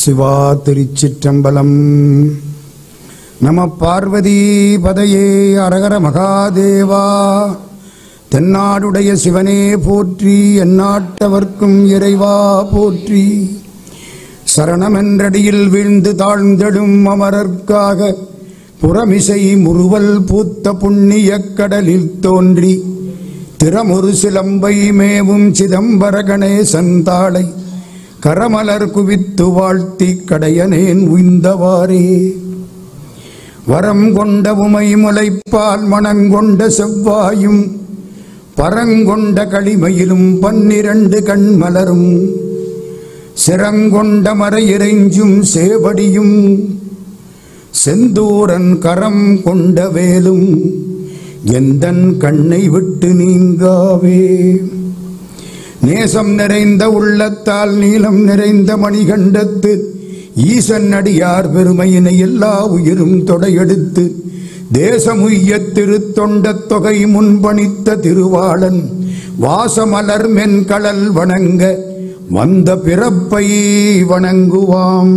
சிவா திருச்சிற்றம்பலம் நம பார்வதி பதையே அரகர மகாதேவா தென்னாடுடைய சிவனே போற்றி எந்நாட்டவர்க்கும் இறைவா போற்றி சரணமென்றடியில் வீழ்ந்து தாழ்ந்தெடும் அமரர்க்காக புறமிசை முறுவல் பூத்த புண்ணியக் கடலில் தோன்றி திறமொரு சிலம்பை மேவும் சிதம்பர கணேசன் தாளை கரமலர் குவித்து வாழ்த்தி கடையனேன் உய்ந்தவாறே வரம் கொண்ட உமை முளைப்பால் மணங்கொண்ட செவ்வாயும் பரங்கொண்ட களிமையிலும் பன்னிரண்டு கண்மலரும் சிரங்கொண்ட மறையிறைஞ்சும் சேவடியும் செந்தூரன் கரம் கொண்ட வேலும் எந்தன் கண்ணை விட்டு நீங்காவே நேசம் நிறைந்த உள்ளத்தால் நீளம் நிறைந்த மணிகண்டத்து ஈசன் அடியார் பெருமையினை எல்லா உயிரும் தொடையெடுத்து தேசமுய்ய திருத்தொண்ட தொகை முன்பணித்த திருவாளன் வாசமலர் மென்கடல் வணங்க வந்த பிறப்பை வணங்குவாம்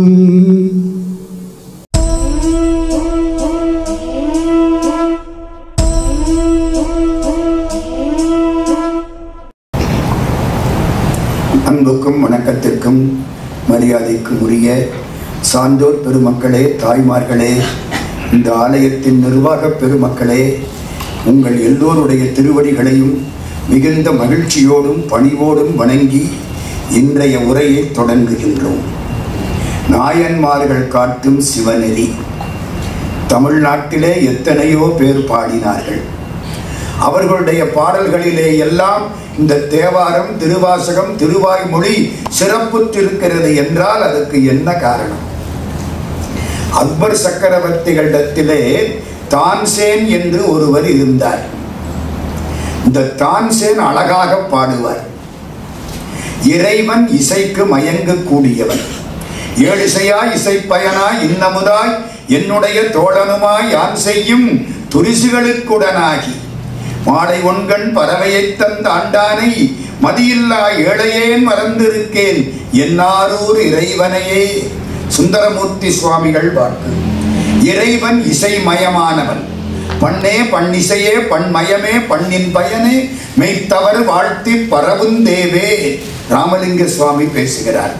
அன்புக்கும் வணக்கத்திற்கும் மரியாதைக்கும் உரிய சான்றோர் பெருமக்களே தாய்மார்களே இந்த ஆலயத்தின் நிர்வாக பெருமக்களே உங்கள் எல்லோருடைய திருவடிகளையும் மிகுந்த மகிழ்ச்சியோடும் பணிவோடும் வணங்கி இன்றைய உரையை தொடங்குகின்றோம் நாயன்மார்கள் காட்டும் சிவநெறி தமிழ்நாட்டிலே எத்தனையோ பேர் பாடினார்கள் அவர்களுடைய பாடல்களிலே எல்லாம் இந்த தேவாரம் திருவாசகம் திருவாய்மொழி சிறப்புற்றிருக்கிறது என்றால் அதுக்கு என்ன காரணம் அக்பர் சக்கரவர்த்திகளிடத்திலே தான்சேன் என்று ஒருவர் இருந்தார் இந்த தான்சேன் அழகாக பாடுவார் இறைவன் இசைக்கு மயங்கக்கூடியவன் ஏழிசையாய் இசைப்பயனாய் இன்னமுதாய் என்னுடைய தோழனுமாய் யான் செய்யும் துரிசுகளுக்குடனாகி மாலை ஒன்கண் பறவையைத் தந்த ஆண்டானை மதியில்லா ஏழையேன் மறந்திருக்கேன் என்னாரூர் இறைவனையே சுந்தரமூர்த்தி சுவாமிகள் வாக்கு இறைவன் இசைமயமானவன் பண்ணே பண்ணிசையே பண்மயமே பண்ணின் பயனே மெய்த்தவர் வாழ்த்தி பரவுந்தேவே ராமலிங்க சுவாமி பேசுகிறார்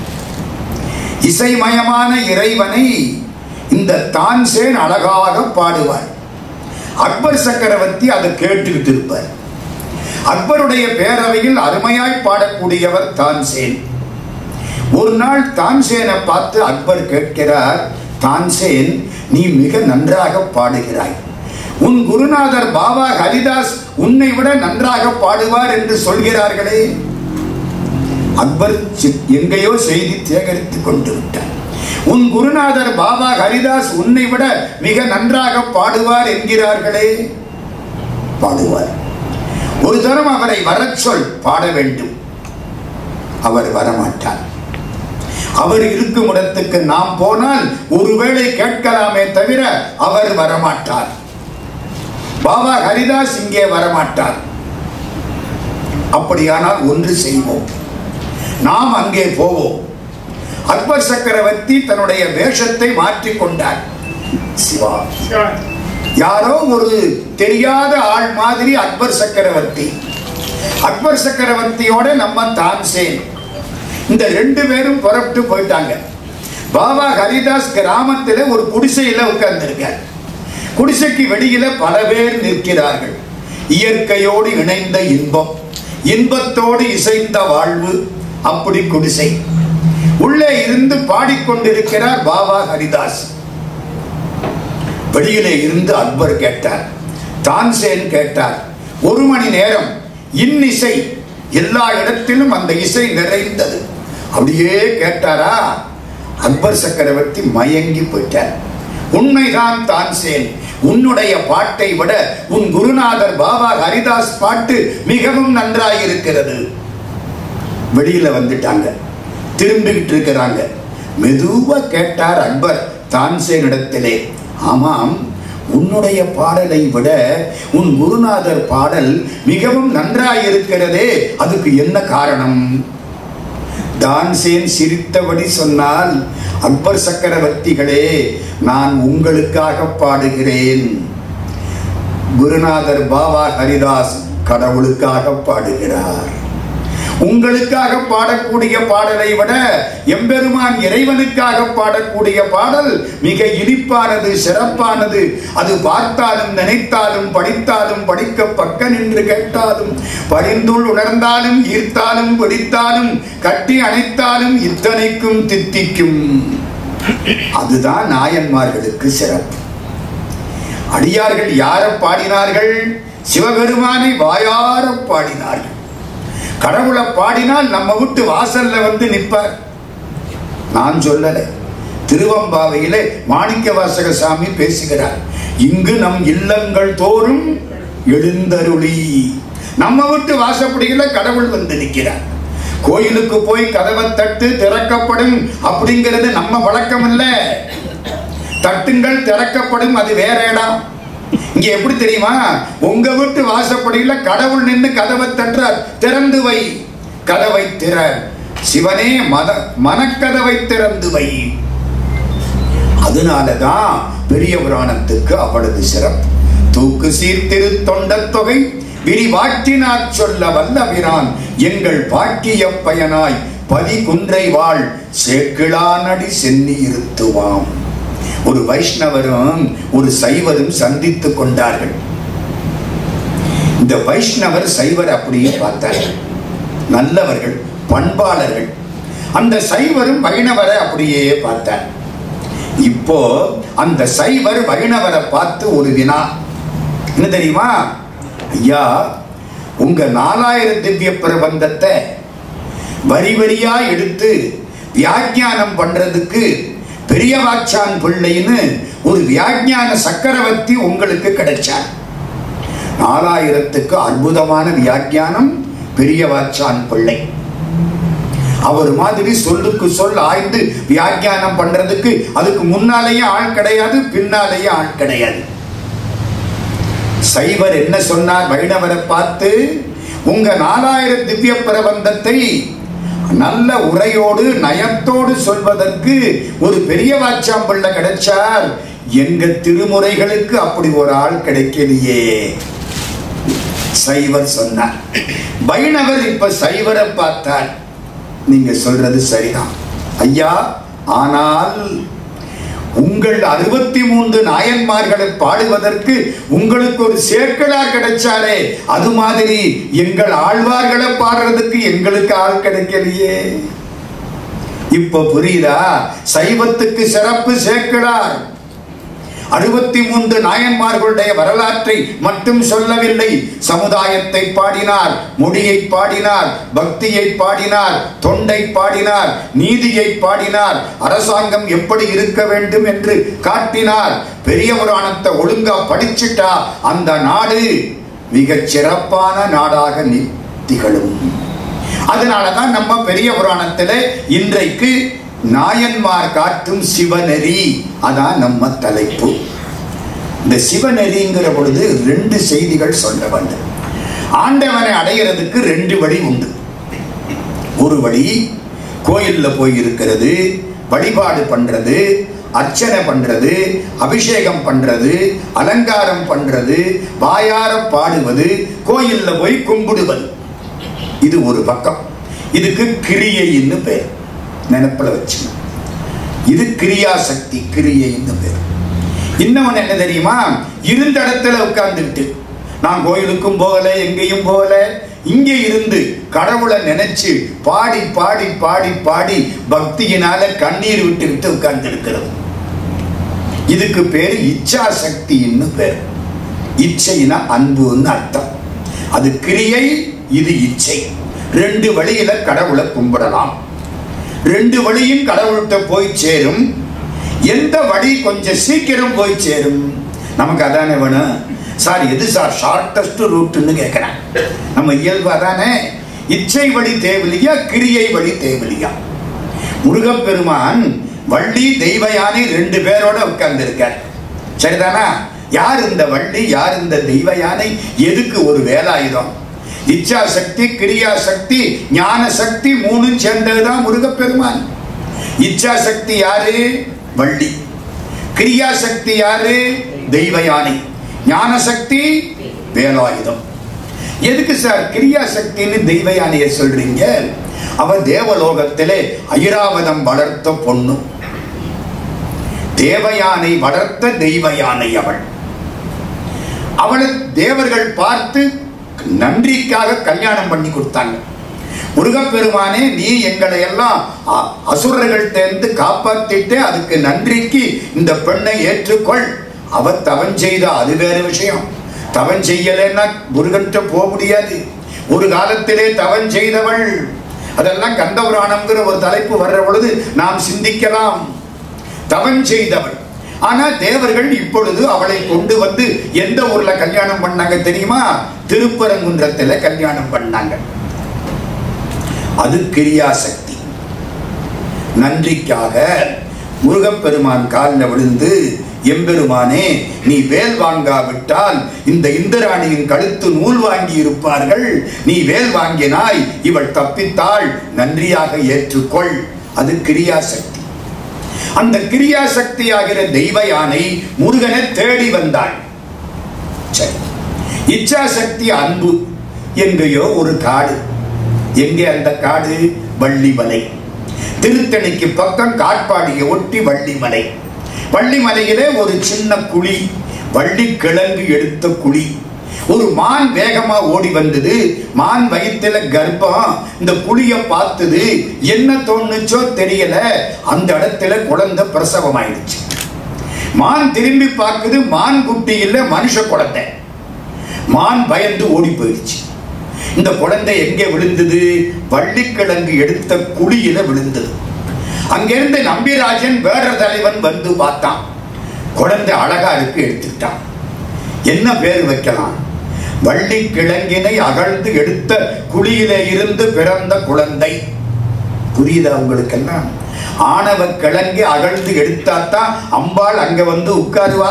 இசைமயமான இறைவனை இந்த தான்சேன் அழகாக பாடுவார் அக்பர் சக்கரவர்த்தி அதை கேட்டுக்கிட்டு இருப்பார் அக்பருடைய பேரவையில் அருமையாய் பாடக்கூடியவர் தான்சேன் ஒரு நாள் தான்சேனை பார்த்து அக்பர் கேட்கிறார் தான்சேன் நீ மிக நன்றாக பாடுகிறாய் உன் குருநாதர் பாபா ஹரிதாஸ் உன்னை விட நன்றாக பாடுவார் என்று சொல்கிறார்களே அக்பர் எங்கேயோ செய்தி சேகரித்துக் கொண்டு விட்டார் உன் குருநாதர் பாபா ஹரிதாஸ் உன்னை விட மிக நன்றாக பாடுவார் என்கிறார்களே பாடுவார் ஒரு தரம் அவரை வரச் சொல் பாட வேண்டும் அவர் வரமாட்டார் அவர் இருக்கும் இடத்துக்கு நாம் போனால் ஒருவேளை கேட்கலாமே தவிர அவர் வரமாட்டார் பாபா ஹரிதாஸ் இங்கே வரமாட்டார் அப்படியானால் ஒன்று செய்வோம் நாம் அங்கே போவோம் அக்பர் சக்கரவர்த்தி தன்னுடைய வேஷத்தை மாற்றிக் கொண்டார் சிவா யாரோ ஒரு தெரியாத ஆள் மாதிரி அக்பர் சக்கரவர்த்தி அக்பர் சக்கரவர்த்தியோட நம்ம தான்சேன் இந்த ரெண்டு பேரும் புறப்பட்டு போயிட்டாங்க பாபா ஹரிதாஸ் கிராமத்தில் ஒரு குடிசையில் உட்கார்ந்திருக்கார் குடிசைக்கு வெளியில பல பேர் நிற்கிறார்கள் இயற்கையோடு இணைந்த இன்பம் இன்பத்தோடு இசைந்த வாழ்வு அப்படி குடிசை உள்ளே இருந்து பாடிக்கொண்டிருக்கிறார் பாபா ஹரிதாஸ் வெளியிலே இருந்து அக்பர் கேட்டார் தான்சேன் கேட்டார் ஒரு மணி நேரம் இன்னிசை எல்லா இடத்திலும் அந்த இசை நிறைந்தது அப்படியே கேட்டாரா அக்பர் சக்கரவர்த்தி மயங்கி போயிட்டார் உண்மைதான் தான்சேன் உன்னுடைய பாட்டை விட உன் குருநாதர் பாபா ஹரிதாஸ் பாட்டு மிகவும் நன்றாயிருக்கிறது வெளியில வந்துட்டாங்க திரும்பிக்கிட்டு இருக்கிறாங்க மெதுவா கேட்டார் அக்பர் தான்சேன் இடத்திலே ஆமாம் உன்னுடைய பாடலை விட உன் குருநாதர் பாடல் மிகவும் நன்றாயிருக்கிறதே அதுக்கு என்ன காரணம் தான்சேன் சிரித்தபடி சொன்னால் அக்பர் சக்கரவர்த்திகளே நான் உங்களுக்காக பாடுகிறேன் குருநாதர் பாபா ஹரிதாஸ் கடவுளுக்காக பாடுகிறார் உங்களுக்காக பாடக்கூடிய பாடலை விட எம்பெருமான் இறைவனுக்காக பாடக்கூடிய பாடல் மிக இனிப்பானது சிறப்பானது அது பார்த்தாலும் நினைத்தாலும் படித்தாலும் படிக்க பக்க நின்று கேட்டாலும் பரிந்துள் உணர்ந்தாலும் ஈர்த்தாலும் பிடித்தாலும் கட்டி அணைத்தாலும் இத்தனைக்கும் தித்திக்கும் அதுதான் நாயன்மார்களுக்கு சிறப்பு அடியார்கள் யார பாடினார்கள் சிவபெருமானை வாயார பாடினார்கள் கடவுளை பாடினால் நம்ம விட்டு வாசல்ல வந்து நிற்பார் நான் சொல்லல திருவம்பாவையிலே மாணிக்க வாசக சாமி பேசுகிறார் இங்கு நம் இல்லங்கள் தோறும் எழுந்தருளி நம்ம விட்டு வாசப்படியில கடவுள் வந்து நிற்கிறார் கோயிலுக்கு போய் கதவை தட்டு திறக்கப்படும் அப்படிங்கிறது நம்ம வழக்கம் இல்லை தட்டுங்கள் திறக்கப்படும் அது வேற இடம் இங்க எப்படி தெரியுமா உங்க வீட்டு வாசப்படியில கடவுள் நின்று கதவை தட்டுறார் திறந்து வை கதவை திற சிவனே மத மனக்கதவை திறந்து வை அதனாலதான் பெரிய புராணத்துக்கு அவ்வளவு சிறப்பு தூக்கு சீர்திரு தொண்டத் தொகை விரிவாற்றினார் சொல்ல வல்லபிரான் எங்கள் பாக்கிய பயனாய் பதி குன்றை வாழ் சேக்கிழானடி சென்னி இருத்துவாம் ஒரு வைஷ்ணவரும் ஒரு சைவரும் சந்தித்துக் கொண்டார்கள் இந்த வைஷ்ணவர் சைவர் அப்படியே பார்த்தார்கள் நல்லவர்கள் பண்பாளர்கள் அந்த சைவரும் வைணவரை அப்படியே பார்த்தார் இப்போ அந்த சைவர் வைணவரை பார்த்து ஒரு வினா என்ன தெரியுமா ஐயா உங்க நாலாயிரம் திவ்ய பிரபந்தத்தை வரி வரியா எடுத்து வியாக்கியானம் பண்றதுக்கு பெரியவாச்சான் பிள்ளைன்னு ஒரு வியாக்கியான சக்கரவர்த்தி உங்களுக்கு கிடைச்சார் நாலாயிரத்துக்கு அற்புதமான வியாக்கியானம் பெரியவாச்சான் பிள்ளை அவர் மாதிரி சொல்லுக்கு சொல் ஆய்ந்து வியாக்கியானம் பண்றதுக்கு அதுக்கு முன்னாலேயே ஆள் கிடையாது பின்னாலேயே ஆள் கிடையாது சைவர் என்ன சொன்னார் வைணவரை பார்த்து உங்க நாலாயிரம் திவ்ய பிரபந்தத்தை நல்ல உரையோடு நயத்தோடு சொல்வதற்கு ஒரு பெரிய வாச்சாம்பிள்ள கிடைச்சார் எங்க திருமுறைகளுக்கு அப்படி ஒரு ஆள் கிடைக்கலையே சைவர் சொன்னார் வைணவர் இப்ப சைவரை பார்த்தார் நீங்க சொல்றது சரிதான் ஐயா ஆனால் உங்கள் அறுபத்தி மூன்று நாயன்மார்களை பாடுவதற்கு உங்களுக்கு ஒரு சேர்க்கலார் கிடைச்சாரே அது மாதிரி எங்கள் ஆழ்வார்களை பாடுறதுக்கு எங்களுக்கு ஆள் கிடைக்கலையே இப்ப புரியுதா சைவத்துக்கு சிறப்பு சேர்க்கலார் அறுபத்தி மூன்று நாயன்மார்களுடைய வரலாற்றை மட்டும் சொல்லவில்லை சமுதாயத்தை பாடினார் மொழியை பாடினார் பக்தியை பாடினார் தொண்டை பாடினார் நீதியை பாடினார் அரசாங்கம் எப்படி இருக்க வேண்டும் என்று காட்டினார் பெரிய புராணத்தை ஒழுங்கா படிச்சுட்டா அந்த நாடு மிகச் சிறப்பான நாடாக நி- திகழும் அதனாலதான் நம்ம பெரிய புராணத்துல இன்றைக்கு நாயன்மார் காட்டும் சிவநெறி அதான் நம்ம தலைப்பு இந்த சிவநெறிங்கிற பொழுது ரெண்டு செய்திகள் சொல்ல வேண்டும் ஆண்டவனை அடையிறதுக்கு ரெண்டு வழி உண்டு ஒரு வழி கோயில்ல போய் இருக்கிறது வழிபாடு பண்றது அர்ச்சனை பண்றது அபிஷேகம் பண்றது அலங்காரம் பண்றது வாயார பாடுவது கோயில்ல போய் கும்பிடுவது இது ஒரு பக்கம் இதுக்கு கிரியைன்னு பேர் நினைப்பில் வச்சு இது கிரியா சக்தி கிரியைன்னு பேர் இன்னொன்னு என்ன தெரியுமா இருந்த இடத்துல உட்கார்ந்துட்டு நான் கோயிலுக்கும் போகல எங்கேயும் போகல இங்கே இருந்து கடவுளை நினைச்சு பாடி பாடி பாடி பாடி பக்தியினால கண்ணீர் விட்டு விட்டு உட்கார்ந்து இருக்கிறது இதுக்கு பேர் இச்சா சக்தின்னு பேர் இச்சைனா அன்புன்னு அர்த்தம் அது கிரியை இது இச்சை ரெண்டு வழியில கடவுளை கும்பிடலாம் ரெண்டு வழியும் கடவுள்கிட்ட போய் சேரும் எந்த வழி கொஞ்சம் சீக்கிரம் போய் சேரும் நமக்கு அதானே வேணும் சார் எது சார் ஷார்டஸ்ட் ரூட்னு கேட்கிறேன் நம்ம இயல்பு அதானே இச்சை வழி தேவலியா கிரியை வழி தேவலியா முருகப்பெருமான் வள்ளி தெய்வ யானை ரெண்டு பேரோட உட்கார்ந்திருக்கார் சரிதானா யார் இந்த வள்ளி யார் இந்த தெய்வ யானை எதுக்கு ஒரு வேலாயுதம் இச்சா சக்தி கிரியா சக்தி ஞான சக்தி மூணும் சேர்ந்ததுதான் முருகப்பெருமான் இச்சா சக்தி யாரு வள்ளி கிரியா சக்தி யாரு தெய்வ யானை ஞான சக்தி வேலாயுதம் எதுக்கு சார் கிரியா சக்தின்னு தெய்வ யானையை சொல்றீங்க அவ தேவலோகத்திலே ஐராவதம் வளர்த்த பொண்ணு தேவயானை வளர்த்த தெய்வ யானை அவள் அவளை தேவர்கள் பார்த்து நன்றிக்காக கல்யாணம் பண்ணி கொடுத்தாங்க முருகப்பெருமானே நீ எங்களை எல்லாம் அ- அசுரர்கள் தேர்ந்து காப்பாத்திட்டு அதுக்கு நன்றிக்கு இந்த பெண்ணை ஏற்றுக்கொள் அவ தவம் செய்த அது வேற விஷயம் தவம் செய்யலைன்னா முருகன்கிட்ட போக முடியாது ஒரு காலத்திலே தவம் செய்தவள் அதெல்லாம் கந்தபுராணம்ங்கிற ஒரு தலைப்பு வர்ற பொழுது நாம் சிந்திக்கலாம் தவம் செய்தவள் ஆனா தேவர்கள் இப்பொழுது அவளை கொண்டு வந்து எந்த ஊர்ல கல்யாணம் பண்ணாங்க தெரியுமா திருப்பரங்குன்றத்துல கல்யாணம் பண்ணாங்க அது கிரியாசக்தி நன்றிக்காக முருகப்பெருமான் காலில் விழுந்து எம்பெருமானே நீ வேல் வாங்காவிட்டால் இந்த இந்திராணியின் கழுத்து நூல் வாங்கி இருப்பார்கள் நீ வேல் வாங்கினாய் இவள் தப்பித்தாள் நன்றியாக ஏற்றுக்கொள் அது கிரியாசக்தி அந்த கிரியாசக்தி ஆகிற தெய்வ யானை முருகனை தேடி வந்தாள் சரி இச்சாசக்தி அன்பு எங்கேயோ ஒரு காடு எங்கே அந்த காடு வள்ளிமலை திருத்தணிக்கு பக்கம் காட்பாடியை ஒட்டி வள்ளிமலை வள்ளிமலையிலே ஒரு சின்ன குழி வள்ளி கிழங்கு எடுத்த குழி ஒரு மான் வேகமா ஓடி வந்தது மான் வயித்துல கர்ப்பம் இந்த குழிய பார்த்தது என்ன தோணுச்சோ தெரியல அந்த இடத்துல குழந்தை பிரசவம் ஆயிடுச்சு மான் திரும்பி பார்க்குது மான் குட்டி இல்ல மனுஷ குழந்தை மான் பயந்து ஓடி போயிடுச்சு இந்த குழந்தை எங்கே விழுந்தது வள்ளிக்கிழங்கு எடுத்த குழியில விழுந்தது அங்கிருந்து நம்பிராஜன் வேற தலைவன் வந்து பார்த்தான் குழந்தை அழகா இருக்கு எடுத்துட்டான் என்ன பேர் வைக்கலாம் வள்ளி கிழங்கினை அகழ்ந்து எடுத்த குழியிலே இருந்து பிறந்த குழந்தை புரியுதா உங்களுக்கெல்லாம் ஆணவ கிழங்கு அகழ்ந்து எடுத்தாத்தான் அம்பாள் அங்க வந்து உட்காருவா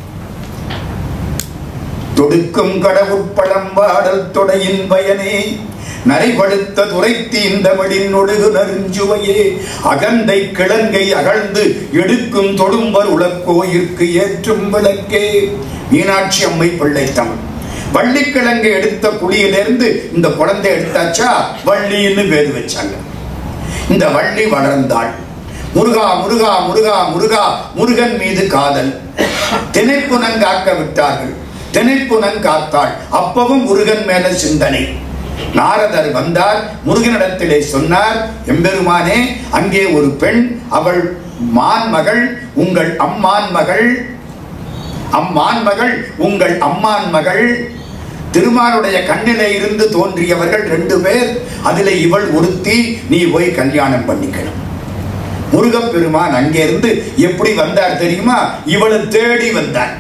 தொடுக்கும் கடவுட்பழம்பாடல் தொடையின் பயனே நரைபடுத்த துரைத்தி இந்த மடின் ஒழுகு நறுஞ்சுவையே அகந்தை கிழங்கை அகழ்ந்து எடுக்கும் தொடும்பர் உலக்கோயிற்கு ஏற்றும் விளக்கே மீனாட்சி அம்மை பிள்ளை தமிழ் வள்ளிக்கிழங்கை எடுத்த குழியிலிருந்து இந்த குழந்தை எடுத்தாச்சா வள்ளின்னு பேர் வச்சாங்க இந்த வள்ளி வளர்ந்தாள் முருகா முருகா முருகா முருகா முருகன் மீது காதல் திணைப்புணன் காக்க விட்டார்கள் திணைப்புணன் காத்தாள் அப்பவும் முருகன் மேல சிந்தனை நாரதர் வந்தார் முருகனிடத்திலே சொன்னார் எம்பெருமானே அங்கே ஒரு பெண் அவள் மான் மகள் உங்கள் அம்மான் மகள் அம்மான் மகள் உங்கள் அம்மான் மகள் திருமாலுடைய கண்ணிலே இருந்து தோன்றியவர்கள் ரெண்டு பேர் அதிலே இவள் ஒருத்தி நீ போய் கல்யாணம் பண்ணிக்கணும் முருகப்பெருமான் அங்கே இருந்து எப்படி வந்தார் தெரியுமா இவளை தேடி வந்தார்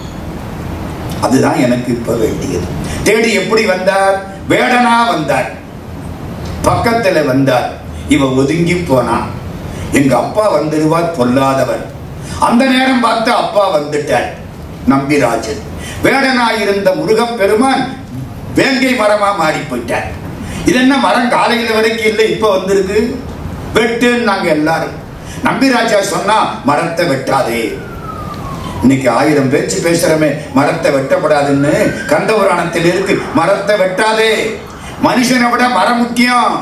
அதுதான் எனக்கு இப்ப வேண்டியது தேடி எப்படி வந்தார் வேடனா வந்தார் பக்கத்துல வந்தார் இவ ஒதுங்கி போனான் எங்க அப்பா வந்துடுவார் பொல்லாதவர் அந்த நேரம் பார்த்து அப்பா வந்துட்டார் நம்பிராஜன் வேடனாயிருந்த முருகப்பெருமான் வேங்கை மரமா மாறி போயிட்டார் இது என்ன மரம் காலையில வரைக்கும் இல்லை இப்ப வந்திருக்கு வெட்டுன்னு நாங்க எல்லாரும் நம்பிராஜா சொன்னா மரத்தை வெட்டாதே இன்னைக்கு ஆயிரம் பேச்சு பேசுறமே மரத்தை வெட்டப்படாதுன்னு கந்தபுராணத்தில் இருக்கு மரத்தை வெட்டாதே மனுஷனை விட மரம் முக்கியம்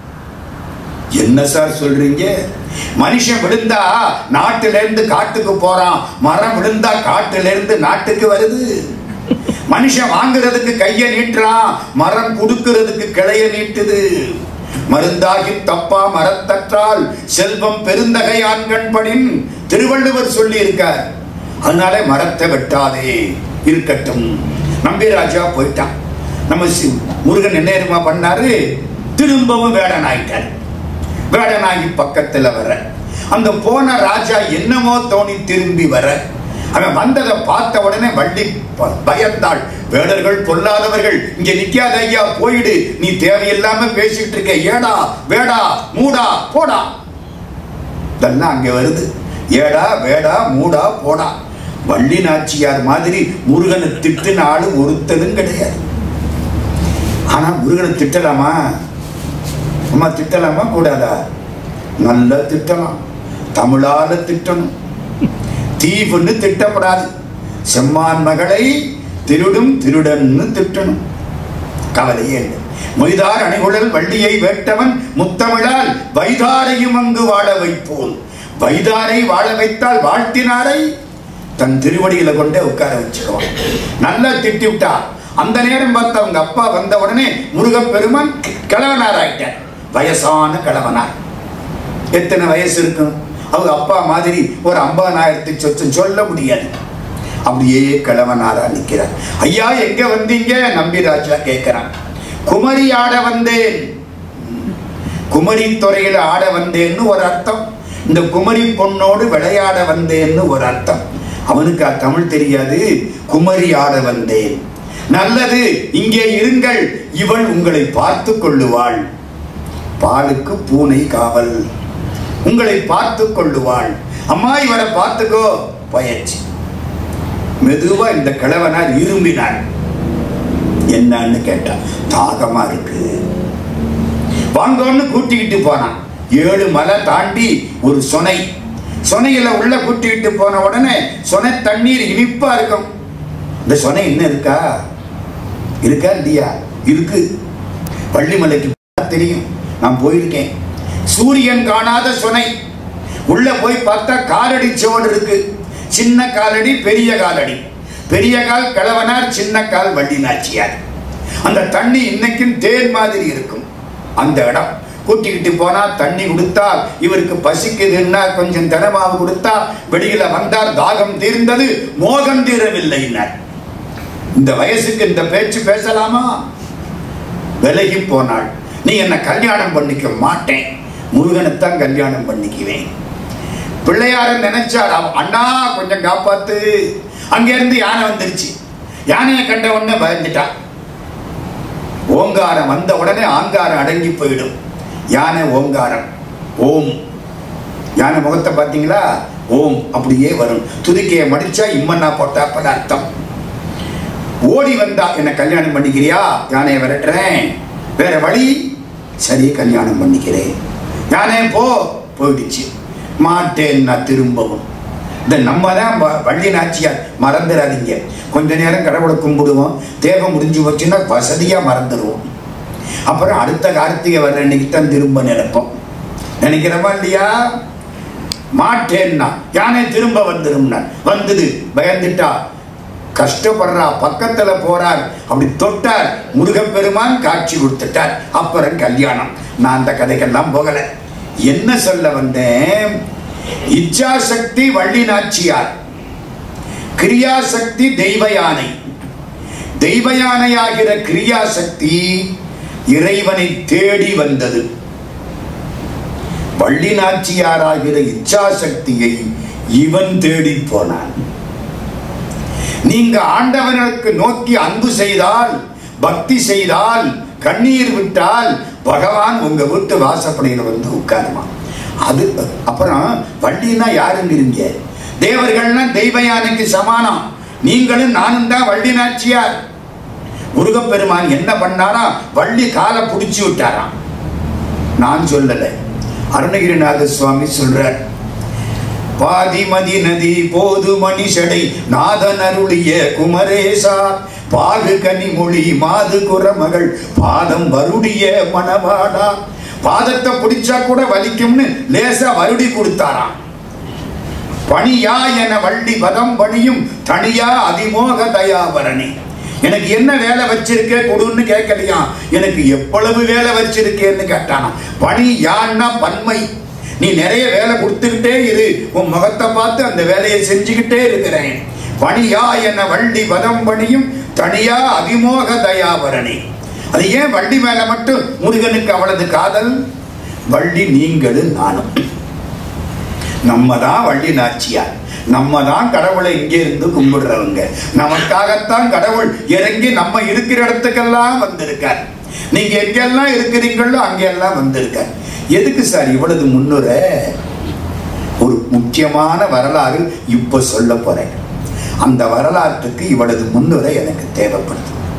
என்ன சார் சொல்றீங்க மனுஷன் விழுந்தா நாட்டுல இருந்து காட்டுக்கு போறான் மரம் விழுந்தா காட்டுல இருந்து நாட்டுக்கு வருது மனுஷன் வாங்குறதுக்கு கைய நீட்டுறான் மரம் கொடுக்கிறதுக்கு கிளைய நீட்டுது மருந்தாகி தப்பா மரத்தற்றால் செல்வம் பெருந்தகையான்கண் படின் திருவள்ளுவர் சொல்லி இருக்கார் அதனால மரத்தை வெட்டாதே இருக்கட்டும் நம்பிராஜா போயிட்டான் நம்ம சி- முருகன் என்ன தெரியுமா பண்ணாரு திரும்பவும் வேடன் ஆயிட்டார் வேடனாகி பக்கத்துல வர அந்த போன ராஜா என்னமோ தோணி திரும்பி வர அவன் வந்ததை பார்த்த உடனே வள்ளி ப- பயந்தாள் வேடர்கள் பொல்லாதவர்கள் இங்க நிக்காத ஐயா போயிடு நீ தேவையில்லாம பேசிட்டு இருக்க ஏடா வேடா மூடா போடா இதெல்லாம் அங்க வருது ஏடா வேடா மூடா போடா வள்ளி நாச்சியார் மாதிரி முருகனை திட்டின ஆளு ஒருத்தனும் கிடையாது ஆனா முருகனை திட்டலாமா அம்மா திட்டலாமா கூடாதா நல்லா திட்டலாம் தமிழால திட்டணும் தீவுன்னு திட்டப்படாது செம்மான் மகளை திருடும் திருடன்னு திட்டணும் கவலையே இல்லை மொய்தார் அணிகுழல் வள்ளியை வேட்டவன் முத்தமிழால் வைதாரையும் அங்கு வாழ வைப்போம் வைதாரை வாழ வைத்தால் வாழ்த்தினாரை தன் திருவடியில கொண்டே உட்கார வச்சிருவான் நல்லா திட்டி விட்டா அந்த நேரம் பார்த்து அவங்க அப்பா வந்த உடனே முருகப்பெருமான் கிழவனார் ஆயிட்டார் வயசான கிழவனார் எத்தனை வயசு இருக்கும் அவங்க அப்பா மாதிரி ஒரு ஐம்பதாயிரத்து சொச்சம் சொல்ல முடியாது அப்படியே கிழவனாரா நிக்கிறார் ஐயா எங்க வந்தீங்க நம்பிராஜா கேட்கிறான் குமரி ஆட வந்தேன் குமரி துறையில ஆட வந்தேன்னு ஒரு அர்த்தம் இந்த குமரி பொண்ணோடு விளையாட வந்தேன்னு ஒரு அர்த்தம் அவனுக்கு அ- தமிழ் தெரியாது குமரி ஆட வந்தேன் நல்லது இங்கே இருங்கள் இவள் உங்களை பார்த்து கொள்ளுவாள் பாலுக்கு பூனை காவல் உங்களை பார்த்து கொள்ளுவாள் அம்மா இவரை பார்த்துக்கோ பயிற்சி மெதுவா இந்த கிழவனார் இரும்பினார் என்னன்னு கேட்டான் தாகமா இருக்கு வாங்கன்னு கூட்டிக்கிட்டு போனான் ஏழு மலை தாண்டி ஒரு சொனை சொனையில உள்ள கூட்டிக்கிட்டு போன உடனே சொனை தண்ணீர் இனிப்பா இருக்கும் இந்த சொனை என்ன இருக்கா இருக்கா இல்லையா இருக்கு பள்ளிமலைக்கு போனா தெரியும் நான் போயிருக்கேன் சூரியன் காணாத சொனை உள்ள போய் பார்த்தா காலடி சுவடு இருக்கு சின்ன காலடி பெரிய காலடி பெரிய கால் கிழவனார் சின்ன கால் வள்ளி நாச்சியார் அந்த தண்ணி இன்னைக்கும் தேன் மாதிரி இருக்கும் அந்த இடம் கூட்டிக்கிட்டு போனா தண்ணி கொடுத்தா இவருக்கு பசிக்குதுன்னா கொஞ்சம் தினமாவு கொடுத்தா வெளியில வந்தார் தாகம் தீர்ந்தது மோகம் தீரவில்லைன்னார் இந்த வயசுக்கு இந்த பேச்சு பேசலாமா விலகி போனாள் நீ என்ன கல்யாணம் பண்ணிக்க மாட்டேன் முருகனைத்தான் கல்யாணம் பண்ணிக்குவேன் பிள்ளையார நினைச்சார் அவ- அண்ணா கொஞ்சம் காப்பாத்து அங்க இருந்து யானை வந்துருச்சு யானையை கண்ட உடனே பயந்துட்டா ஓங்காரம் வந்த உடனே ஆங்காரம் அடங்கி போயிடும் யானை ஓங்காரம் ஓம் யானை முகத்தை பார்த்தீங்களா ஓம் அப்படியே வரும் துதிக்கையை மடிச்சா இம்மன்னா போட்டாப்பன்னு அர்த்தம் ஓடி வந்தா என்ன கல்யாணம் பண்ணிக்கிறியா யானையை விரட்டுறேன் வேற வழி சரி கல்யாணம் பண்ணிக்கிறேன் யானே போ போயிடுச்சு மாட்டேன் நான் திரும்பவும் இந்த நம்ம தான் வ- வள்ளி நாச்சியார் மறந்துடாதீங்க கொஞ்ச நேரம் கடவுளை கும்பிடுவோம் தேவை முடிஞ்சு போச்சுன்னா வசதியா மறந்துடுவோம் அப்புறம் அடுத்த கார்த்திகை வர்ற அன்னைக்கு தான் திரும்ப நினைப்போம் நினைக்கிறோமா இல்லையா மாட்டேன்னா யானை திரும்ப வந்துரும்னா வந்தது பயந்துட்டா கஷ்டப்படுறா பக்கத்துல போறார் அப்படி தொட்டார் முருகப்பெருமான் காட்சி கொடுத்துட்டார் அப்புறம் கல்யாணம் நான் அந்த கதைக்கெல்லாம் போகல என்ன சொல்ல வந்தேன் இச்சாசக்தி வள்ளி நாச்சியார் கிரியாசக்தி தெய்வ யானை தெய்வ யானையாகிற கிரியாசக்தி இறைவனை தேடி வந்தது வள்ளி நாச்சியாராகிற இச்சாசக்தியை இவன் தேடி போனான் நீங்க ஆண்டவனுக்கு நோக்கி அன்பு செய்தால் பக்தி செய்தால் கண்ணீர் விட்டால் பகவான் உங்க வீட்டு வாசப்படையில வந்து உட்காருமா அது அப்புறம் வள்ளினா யாருங்கிறீங்க தேவர்கள்னா தெய்வ யானைக்கு சமானம் நீங்களும் நானும் தான் வள்ளி நாச்சியார் முருகப்பெருமான் என்ன பண்ணாரா வள்ளி காலை பிடிச்சி விட்டாராம் நான் சொல்லல அருணகிரிநாத சுவாமி சொல்றார் பாதிமதி நதி போது மணிஷடை நாதன் அருளிய குமரேசா பாகு கனிமொழி மாது குரமகள் பாதம் வருடிய மணவாடா பாதத்தை பிடிச்சா கூட வலிக்கும்னு லேசா வருடி கொடுத்தாராம் பணியா என வள்ளி பதம் பணியும் தனியா அதிமோக தயாபரணி எனக்கு என்ன வேலை வச்சிருக்க கொடுன்னு கேட்கலையா எனக்கு எவ்வளவு வேலை வச்சிருக்கேன்னு கேட்டானா பணி யான்னா பன்மை நீ நிறைய வேலை கொடுத்துக்கிட்டே இரு உன் முகத்தை பார்த்து அந்த வேலையை செஞ்சுக்கிட்டே இருக்கிறேன் பணியா என வள்ளி பதம் பணியும் தனியா அதிமோக தயாபரணி அது ஏன் வள்ளி மேல மட்டும் முருகனுக்கு அவளது காதல் வள்ளி நீங்களும் நானும் நம்ம தான் வள்ளி நாச்சியார் நம்ம தான் கடவுளை இங்கே இருந்து கும்பிடுறவங்க நமக்காகத்தான் கடவுள் இறங்கி நம்ம இருக்கிற இடத்துக்கெல்லாம் வந்திருக்கார் நீங்க எங்கெல்லாம் இருக்கிறீங்களோ அங்கெல்லாம் வந்திருக்கார் எதுக்கு சார் இவ்வளவு முன்னுரை ஒரு முக்கியமான வரலாறு இப்ப சொல்ல போறேன் அந்த வரலாற்றுக்கு இவளது முன்னுரை எனக்கு தேவைப்படுது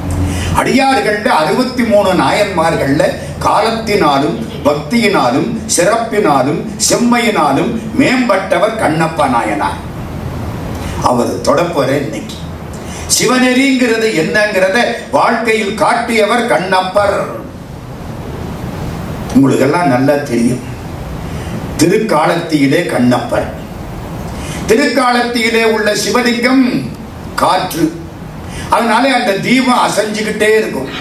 அடியார்கள்ல அறுபத்தி மூணு நாயன்மார்கள்ல காலத்தினாலும் பக்தியினாலும் சிறப்பினாலும் செம்மையினாலும் மேம்பட்டவர் கண்ணப்ப நாயனார் அவர் தொடப்போற இன்னைக்கு சிவநெறிங்கிறது என்னங்கிறத வாழ்க்கையில் காட்டியவர் கண்ணப்பர் உங்களுக்கெல்லாம் நல்லா தெரியும் திருக்காலத்தியிலே கண்ணப்பர் திருக்காலத்தியிலே உள்ள சிவலிங்கம் காற்று அதனால அந்த தீபம் அசைஞ்சுக்கிட்டே இருக்கும்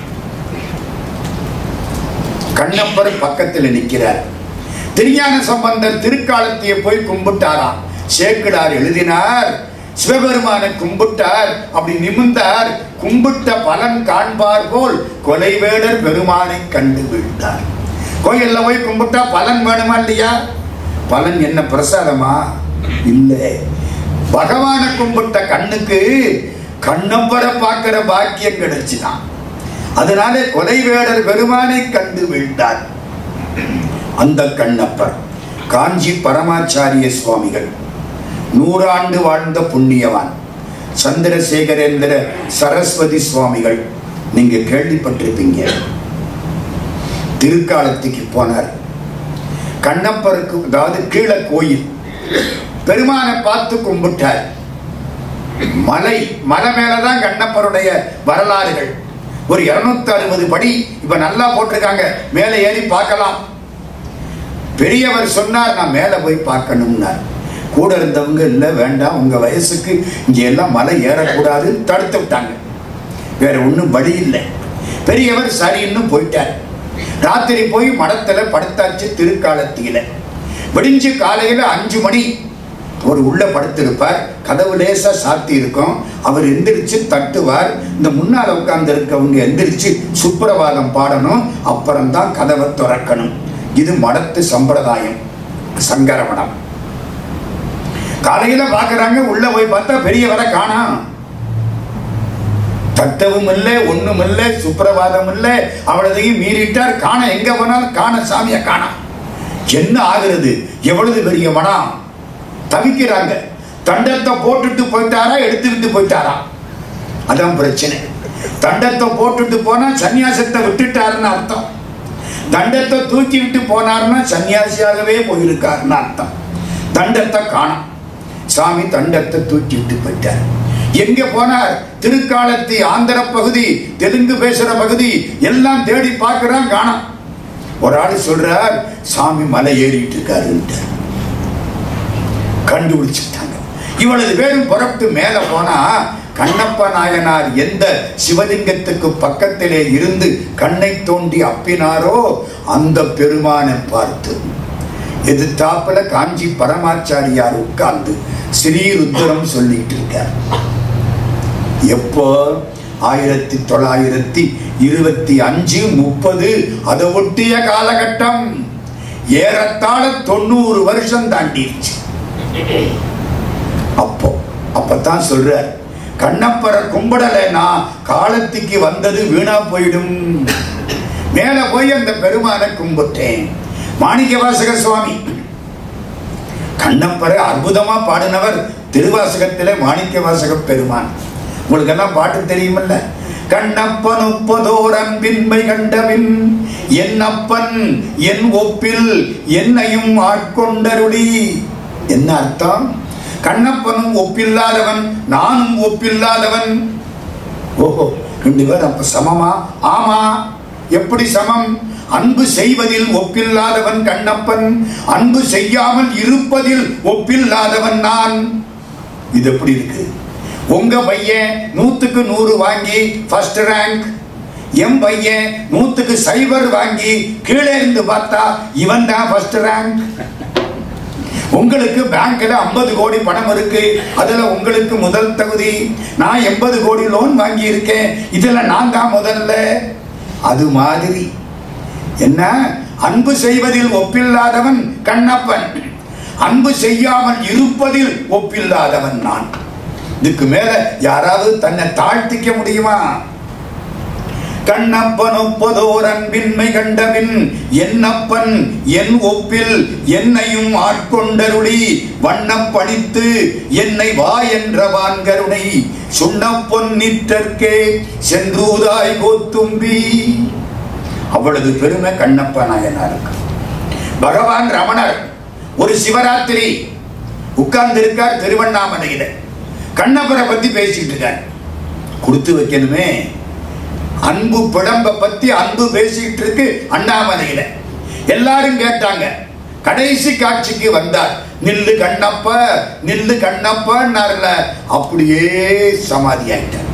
கண்ணப்பர் பக்கத்தில் நிற்கிறார் திருஞான சம்பந்தர் திருக்காலத்திய போய் கும்பிட்டாராம் சேக்கிடார் எழுதினார் சிவபெருமானை கும்பிட்டார் அப்படி நிமிர்ந்தார் கும்பிட்ட பலன் காண்பார் போல் கொலைவேடர் பெருமானை கண்டு வீழ்ந்தார் கோயில்ல போய் கும்பிட்டா பலன் வேணுமா இல்லையா பலன் என்ன பிரசாதமா இல்லை பகவானை கும்பிட்ட கண்ணுக்கு கண்ணப்பரை பார்க்கிற பாக்கியம் கிடைச்சுதான் அதனால கொலைவேடர் பெருமானை கண்டு வீழ்ந்தார் அந்த கண்ணப்பர் காஞ்சி பரமாச்சாரிய சுவாமிகள் நூறாண்டு வாழ்ந்த புண்ணியவான் சந்திரசேகரேந்திர சரஸ்வதி சுவாமிகள் நீங்க கேள்விப்பட்டிருப்பீங்க திருக்காலத்துக்கு போனார் கண்ணப்பருக்கு அதாவது கீழே கோயில் பெருமானை பார்த்து கும்பிட்டார் மலை மலை மேலதான் கண்ணப்பருடைய வரலாறுகள் ஒரு இருநூத்தி அறுபது படி இப்ப நல்லா போட்டிருக்காங்க மேலே ஏறி பார்க்கலாம் பெரியவர் சொன்னார் நான் மேலே போய் பார்க்கணும்னார் கூட இருந்தவங்க இல்லை வேண்டாம் உங்க வயசுக்கு இங்க எல்லாம் மலை ஏறக்கூடாது தடுத்து விட்டாங்க வேற ஒன்றும் வழி இல்லை பெரியவர் சரின்னு போயிட்டார் ராத்திரி போய் மடத்துல படுத்தாச்சு திருக்காலத்தியில விடிஞ்சு காலையில அஞ்சு மணி ஒரு உள்ள படுத்திருப்பார் கதவு லேசா சாத்தி இருக்கும் அவர் எந்திரிச்சு தட்டுவார் இந்த முன்னால உட்கார்ந்து இருக்கவங்க எந்திரிச்சு சுப்பிரவாதம் பாடணும் அப்புறம்தான் கதவை திறக்கணும் இது மடத்து சம்பிரதாயம் சங்கரமடம் காலையில பாக்குறாங்க உள்ள போய் பார்த்தா பெரியவரை காணாம் தட்டவும் இல்லை ஒண்ணும் இல்லை சுப்பிரபாதம் இல்லை அவ்வளதையும் மீறிட்டார் காண எங்க போனாலும் காண சாமியை காணாம் என்ன ஆகுறது எவ்வளவு பெரிய மனம் தவிக்கிறாங்க தண்டத்தை போட்டுட்டு போயிட்டாரா எடுத்துக்கிட்டு போயிட்டாரா அதான் பிரச்சனை தண்டத்தை போட்டுட்டு போனா சன்னியாசத்தை விட்டுட்டாருன்னு அர்த்தம் தண்டத்தை தூக்கி விட்டு போனாருன்னா சன்னியாசியாகவே போயிருக்காருன்னு அர்த்தம் தண்டத்தை காணும் சாமி தண்டத்தை தூக்கி விட்டு போயிட்டார் எங்க போனார் திருக்காலத்தி ஆந்திர பகுதி தெலுங்கு பேசுற பகுதி எல்லாம் தேடி பார்க்கிறான் காணோம் ஒரு ஆள் சொல்றார் சாமி மலை ஏறிட்டு இருக்காருன்ட்டு கண்டுபிடிச்சுட்டாங்க இவ்வளவு பேரும் புறப்பட்டு மேல போனா கண்ணப்ப நாயனார் எந்த சிவலிங்கத்துக்கு பக்கத்திலே இருந்து கண்ணை தோண்டி அப்பினாரோ அந்த பெருமானை பார்த்து எதிர்த்தாப்புல காஞ்சி பரமாச்சாரியார் உட்கார்ந்து ஸ்ரீருத்ரம் சொல்லிட்டு இருக்கார் எப்போ ஆயிரத்தி தொள்ளாயிரத்தி இருபத்தி அஞ்சு முப்பது அதை ஒட்டிய காலகட்டம் ஏறத்தாழ தொண்ணூறு வருஷம் தாண்டிடுச்சு அப்போ அப்பதான் சொல்றார் கண்ணப்பரை கும்பிடலைன்னா காலத்துக்கு வந்தது வீணா போயிடும் மேல போய் அந்த பெருமானை கும்பிட்டேன் மாணிக்க வாசக சுவாமி கண்ணப்பரை அற்புதமா பாடினவர் திருவாசகத்திலே மாணிக்க வாசக பெருமான் உங்களுக்கு எல்லாம் பாட்டு தெரியுமல்ல கண்ணப்பன் ஒப்பதோர் அன்பின்மை கண்டபின் என் அப்பன் என் ஒப்பில் என்னையும் ஆட்கொண்டருளி என்ன அர்த்தம் கண்ணப்பனும் ஒப்பில்லாதவன் நானும் ஒப்பில்லாதவன் ஓஹோ ரெண்டு பேர் அப்ப சமமா ஆமா எப்படி சமம் அன்பு செய்வதில் ஒப்பில்லாதவன் கண்ணப்பன் அன்பு செய்யாமல் இருப்பதில் ஒப்பில்லாதவன் நான் இது எப்படி இருக்கு உங்க பையன் நூத்துக்கு நூறு வாங்கி ஃபர்ஸ்ட் ரேங்க் என் பையன் நூத்துக்கு சைபர் வாங்கி கீழே இருந்து பார்த்தா இவன் தான் ஃபர்ஸ்ட் ரேங்க் உங்களுக்கு பேங்க்ல 50 கோடி பணம் இருக்கு அதுல உங்களுக்கு முதல் தகுதி நான் எண்பது கோடி லோன் வாங்கி இருக்கேன் இதுல நான் தான் முதல்ல அது மாதிரி என்ன அன்பு செய்வதில் ஒப்பில்லாதவன் கண்ணப்பன் அன்பு செய்யாமல் இருப்பதில் ஒப்பில்லாதவன் நான் இதுக்கு மேல யாராவது தன்னை தாழ்த்திக்க முடியுமா கண்ணப்பன் ஒப்பதோர் அன்பின்மை கண்டபின் என்னப்பன் என் ஒப்பில் என்னையும் ஆட்கொண்டருளி வண்ணப்படித்து என்னை வா என்ற வான்கருணை சுண்ணப்பொன் நிற்றற்கே சென்றூதாய் கோத்தும்பி அவ்வளவு பெருமை கண்ணப்ப நாயனாருக்கு பகவான் ரமணர் ஒரு சிவராத்திரி உட்கார்ந்து இருக்கார் திருவண்ணாமலையில கண்ணப்பரை பத்தி பேசிட்டு இருக்கார் கொடுத்து வைக்கணுமே அன்பு பிடம்ப பத்தி அன்பு பேசிட்டு இருக்கு அண்ணாமலையில எல்லாரும் கேட்டாங்க கடைசி காட்சிக்கு வந்தார் நில்லு கண்ணப்ப நில்லு கண்ணப்பன்னார்ல அப்படியே சமாதி ஆயிட்டார்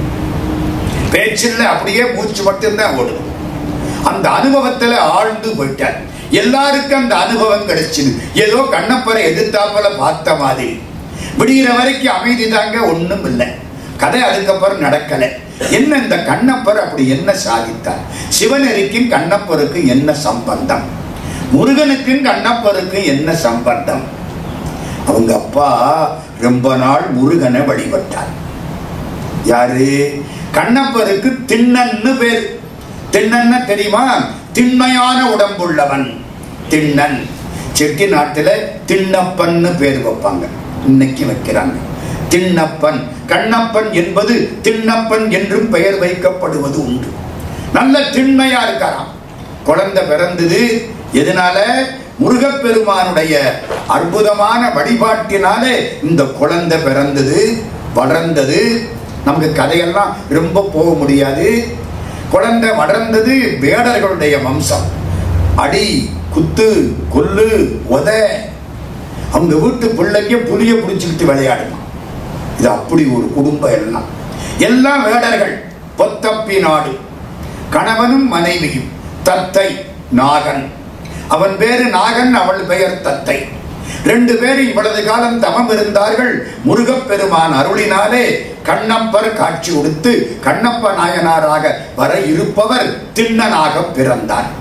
பேச்சில் அப்படியே மூச்சு மட்டும்தான் ஓடும் அந்த அனுபவத்துல ஆழ்ந்து போயிட்டார் எல்லாருக்கும் அந்த அனுபவம் கிடைச்சது ஏதோ கண்ணப்பரை எதிர்த்தாப்புல பார்த்த மாதிரி விடிகிற வரைக்கும் அமைதி தாங்க ஒண்ணும் இல்லை கதை அதுக்கப்புறம் நடக்கல என்ன இந்த கண்ணப்பர் அப்படி என்ன சாதித்தார் சிவனரிக்கும் கண்ணப்பருக்கும் என்ன சம்பந்தம் முருகனுக்கும் கண்ணப்பருக்கும் என்ன சம்பந்தம் அவங்க அப்பா ரொம்ப நாள் முருகனை வழிபட்டார் யாரு கண்ணப்பருக்கு திண்ணன்னு பேர் திண்ணன்னு தெரியுமா திண்மையான உடம்புள்ளவன் திண்ணன் செட்டி நாட்டுல திண்ணப்பன்னு பேர் வைப்பாங்க இன்னைக்கு வைக்கிறாங்க திண்ணப்பன் கண்ணப்பன் என்பது திண்ணப்பன் என்றும் பெயர் வைக்கப்படுவது உண்டு நல்ல திண்மையா இருக்காராம் குழந்தை பிறந்தது எதனால முருகப்பெருமானுடைய அற்புதமான வழிபாட்டினாலே இந்த குழந்தை பிறந்தது வளர்ந்தது நமக்கு கதையெல்லாம் ரொம்ப போக முடியாது குழந்தை வளர்ந்தது வேடர்களுடைய வம்சம் அடி குத்து கொல்லு உத அவங்க வீட்டு பிள்ளைங்க புளிய பிடிச்சுக்கிட்டு விளையாடுமா இது அப்படி ஒரு குடும்பம் எல்லாம் எல்லாம் வேடர்கள் பொத்தப்பி நாடு கணவனும் மனைவியும் தத்தை நாகன் அவன் பேரு நாகன் அவள் பெயர் தத்தை ரெண்டு பேரும் இவ்வளவு காலம் தவம் இருந்தார்கள் முருகப்பெருமான் அருளினாலே கண்ணப்பர் காட்சி கொடுத்து கண்ணப்ப நாயனாராக வர இருப்பவர் திண்ணனாக பிறந்தார்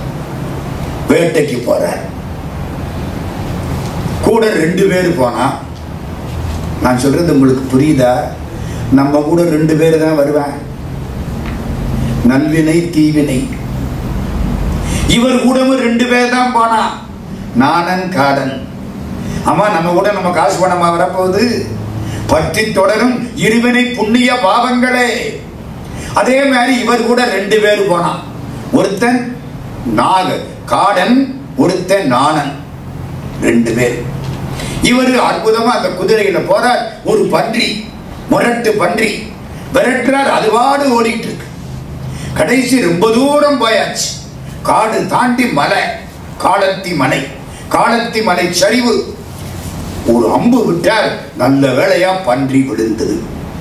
வேட்டைக்கு போறார் கூட ரெண்டு பேர் போனா நான் சொல்றது உங்களுக்கு புரியுதா நம்ம கூட ரெண்டு பேர் தான் வருவேன் நல்வினை தீவினை இவர் கூடவும் ரெண்டு பேர் தான் போனா நானன் காடன் ஆமா நம்ம கூட நம்ம காசு பணமா வரப்போகுது பற்றி தொடரும் இருவினை புண்ணிய பாவங்களே அதே மாதிரி இவர் கூட ரெண்டு பேர் போனான் ஒருத்தன் நாக காடன் ஒருத்தன் நாணன் ரெண்டு பேர் இவர் அற்புதமா அந்த குதிரையில போறார் ஒரு பன்றி முரட்டு பன்றி விரட்டுறார் அதுவாடு ஓடிட்டு இருக்கு கடைசி ரொம்ப தூரம் போயாச்சு காடு தாண்டி மலை காலத்தி மலை காலத்தி மலை சரிவு ஒரு அம்பு விட்டார் நல்ல வேளையா பன்றி விழுந்தது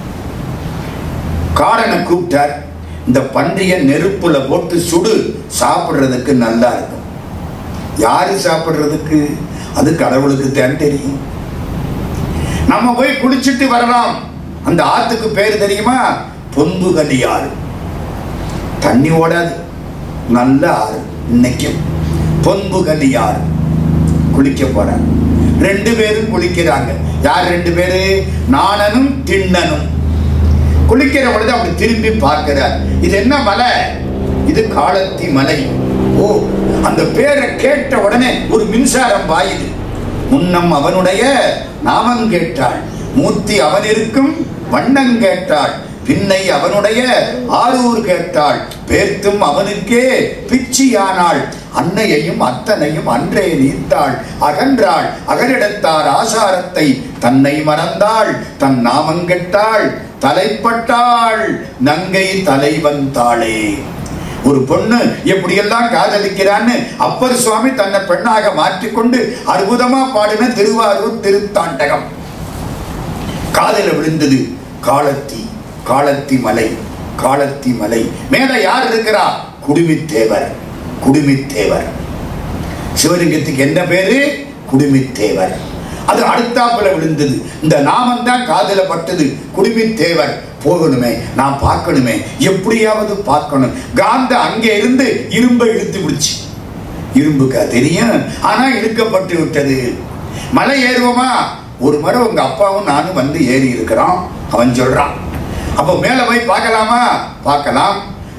காடனை கூப்பிட்டார் இந்த பன்றிய நெருப்புல போட்டு சுடு சாப்பிடுறதுக்கு நல்லா இருக்கும் யாரு சாப்பிடுறதுக்கு அது கடவுளுக்கு தான் தெரியும் நம்ம போய் குளிச்சுட்டு வரலாம் அந்த ஆத்துக்கு பேர் தெரியுமா பொன்புகலி ஆறு தண்ணி ஓடாது நல்ல ஆறு இன்னைக்கும் பொன்புகலி ஆறு குளிக்க போறாங்க ரெண்டு பேரும் குளிக்கிறாங்க யார் ரெண்டு பேரு நாணனும் திண்ணனும் குளிக்கிற பொழுது அப்படி திரும்பி பார்க்கிறார் இது என்ன மலை இது காலத்தி மலை ஓ அந்த பேரை கேட்ட உடனே ஒரு மின்சாரம் பாயுது முன்னம் அவனுடைய நாமம் கேட்டாள் மூர்த்தி அவனிருக்கும் வண்ணம் கேட்டாள் பின்னை அவனுடைய ஆரூர் கேட்டாள் பேர்த்தும் அவனுக்கே பிச்சியானாள் அன்னையையும் அத்தனையும் அன்றே நீத்தாள் அகன்றாள் அகரிடத்தார் ஆசாரத்தை தன்னை மறந்தாள் தன் நாமங்கெட்டாள் தலைப்பட்டாள் நங்கை தலைவன் தாளே ஒரு பொண்ணு எப்படியெல்லாம் காதலிக்கிறான்னு அப்பர் சுவாமி தன்னை பெண்ணாக மாற்றிக்கொண்டு அற்புதமா பாடின திருவாரூர் திருத்தாண்டகம் காதல விழுந்தது காலத்தி காலத்தி மலை காலத்தி மலை மேல யார் இருக்கிறா குடுமித்தேவர் குடுமித்தேவர் சிவலிங்கத்துக்கு என்ன பேரு குடுமித்தேவர் அது அடுத்தாப்புல விழுந்தது இந்த நாமம் தான் காதல பட்டது குடுமித்தேவர் போகணுமே நான் பார்க்கணுமே எப்படியாவது பார்க்கணும் காந்த அங்கே இருந்து இரும்பை இழுத்து பிடிச்சு இரும்புக்கா தெரியும் ஆனா இழுக்கப்பட்டு விட்டது மலை ஏறுவோமா ஒரு முறை உங்க அப்பாவும் நானும் வந்து ஏறி இருக்கிறோம் அவன் சொல்றான் அப்போ மேல போய் பார்க்கலாமா பார்க்கலாம்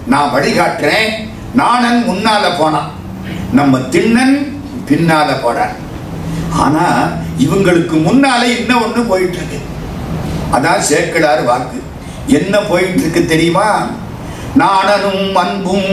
நான் வழிகாட்டுறேன் நாணன் முன்னால போனான் நம்ம திண்ணன் பின்னால போறான் ஆனா இவங்களுக்கு முன்னால இன்னும் ஒண்ணு போயிட்டு இருக்கு அதான் சேக்கிடார் வாக்கு என்ன போயிட்டு இருக்கு தெரியுமா நாணனும் அன்பும்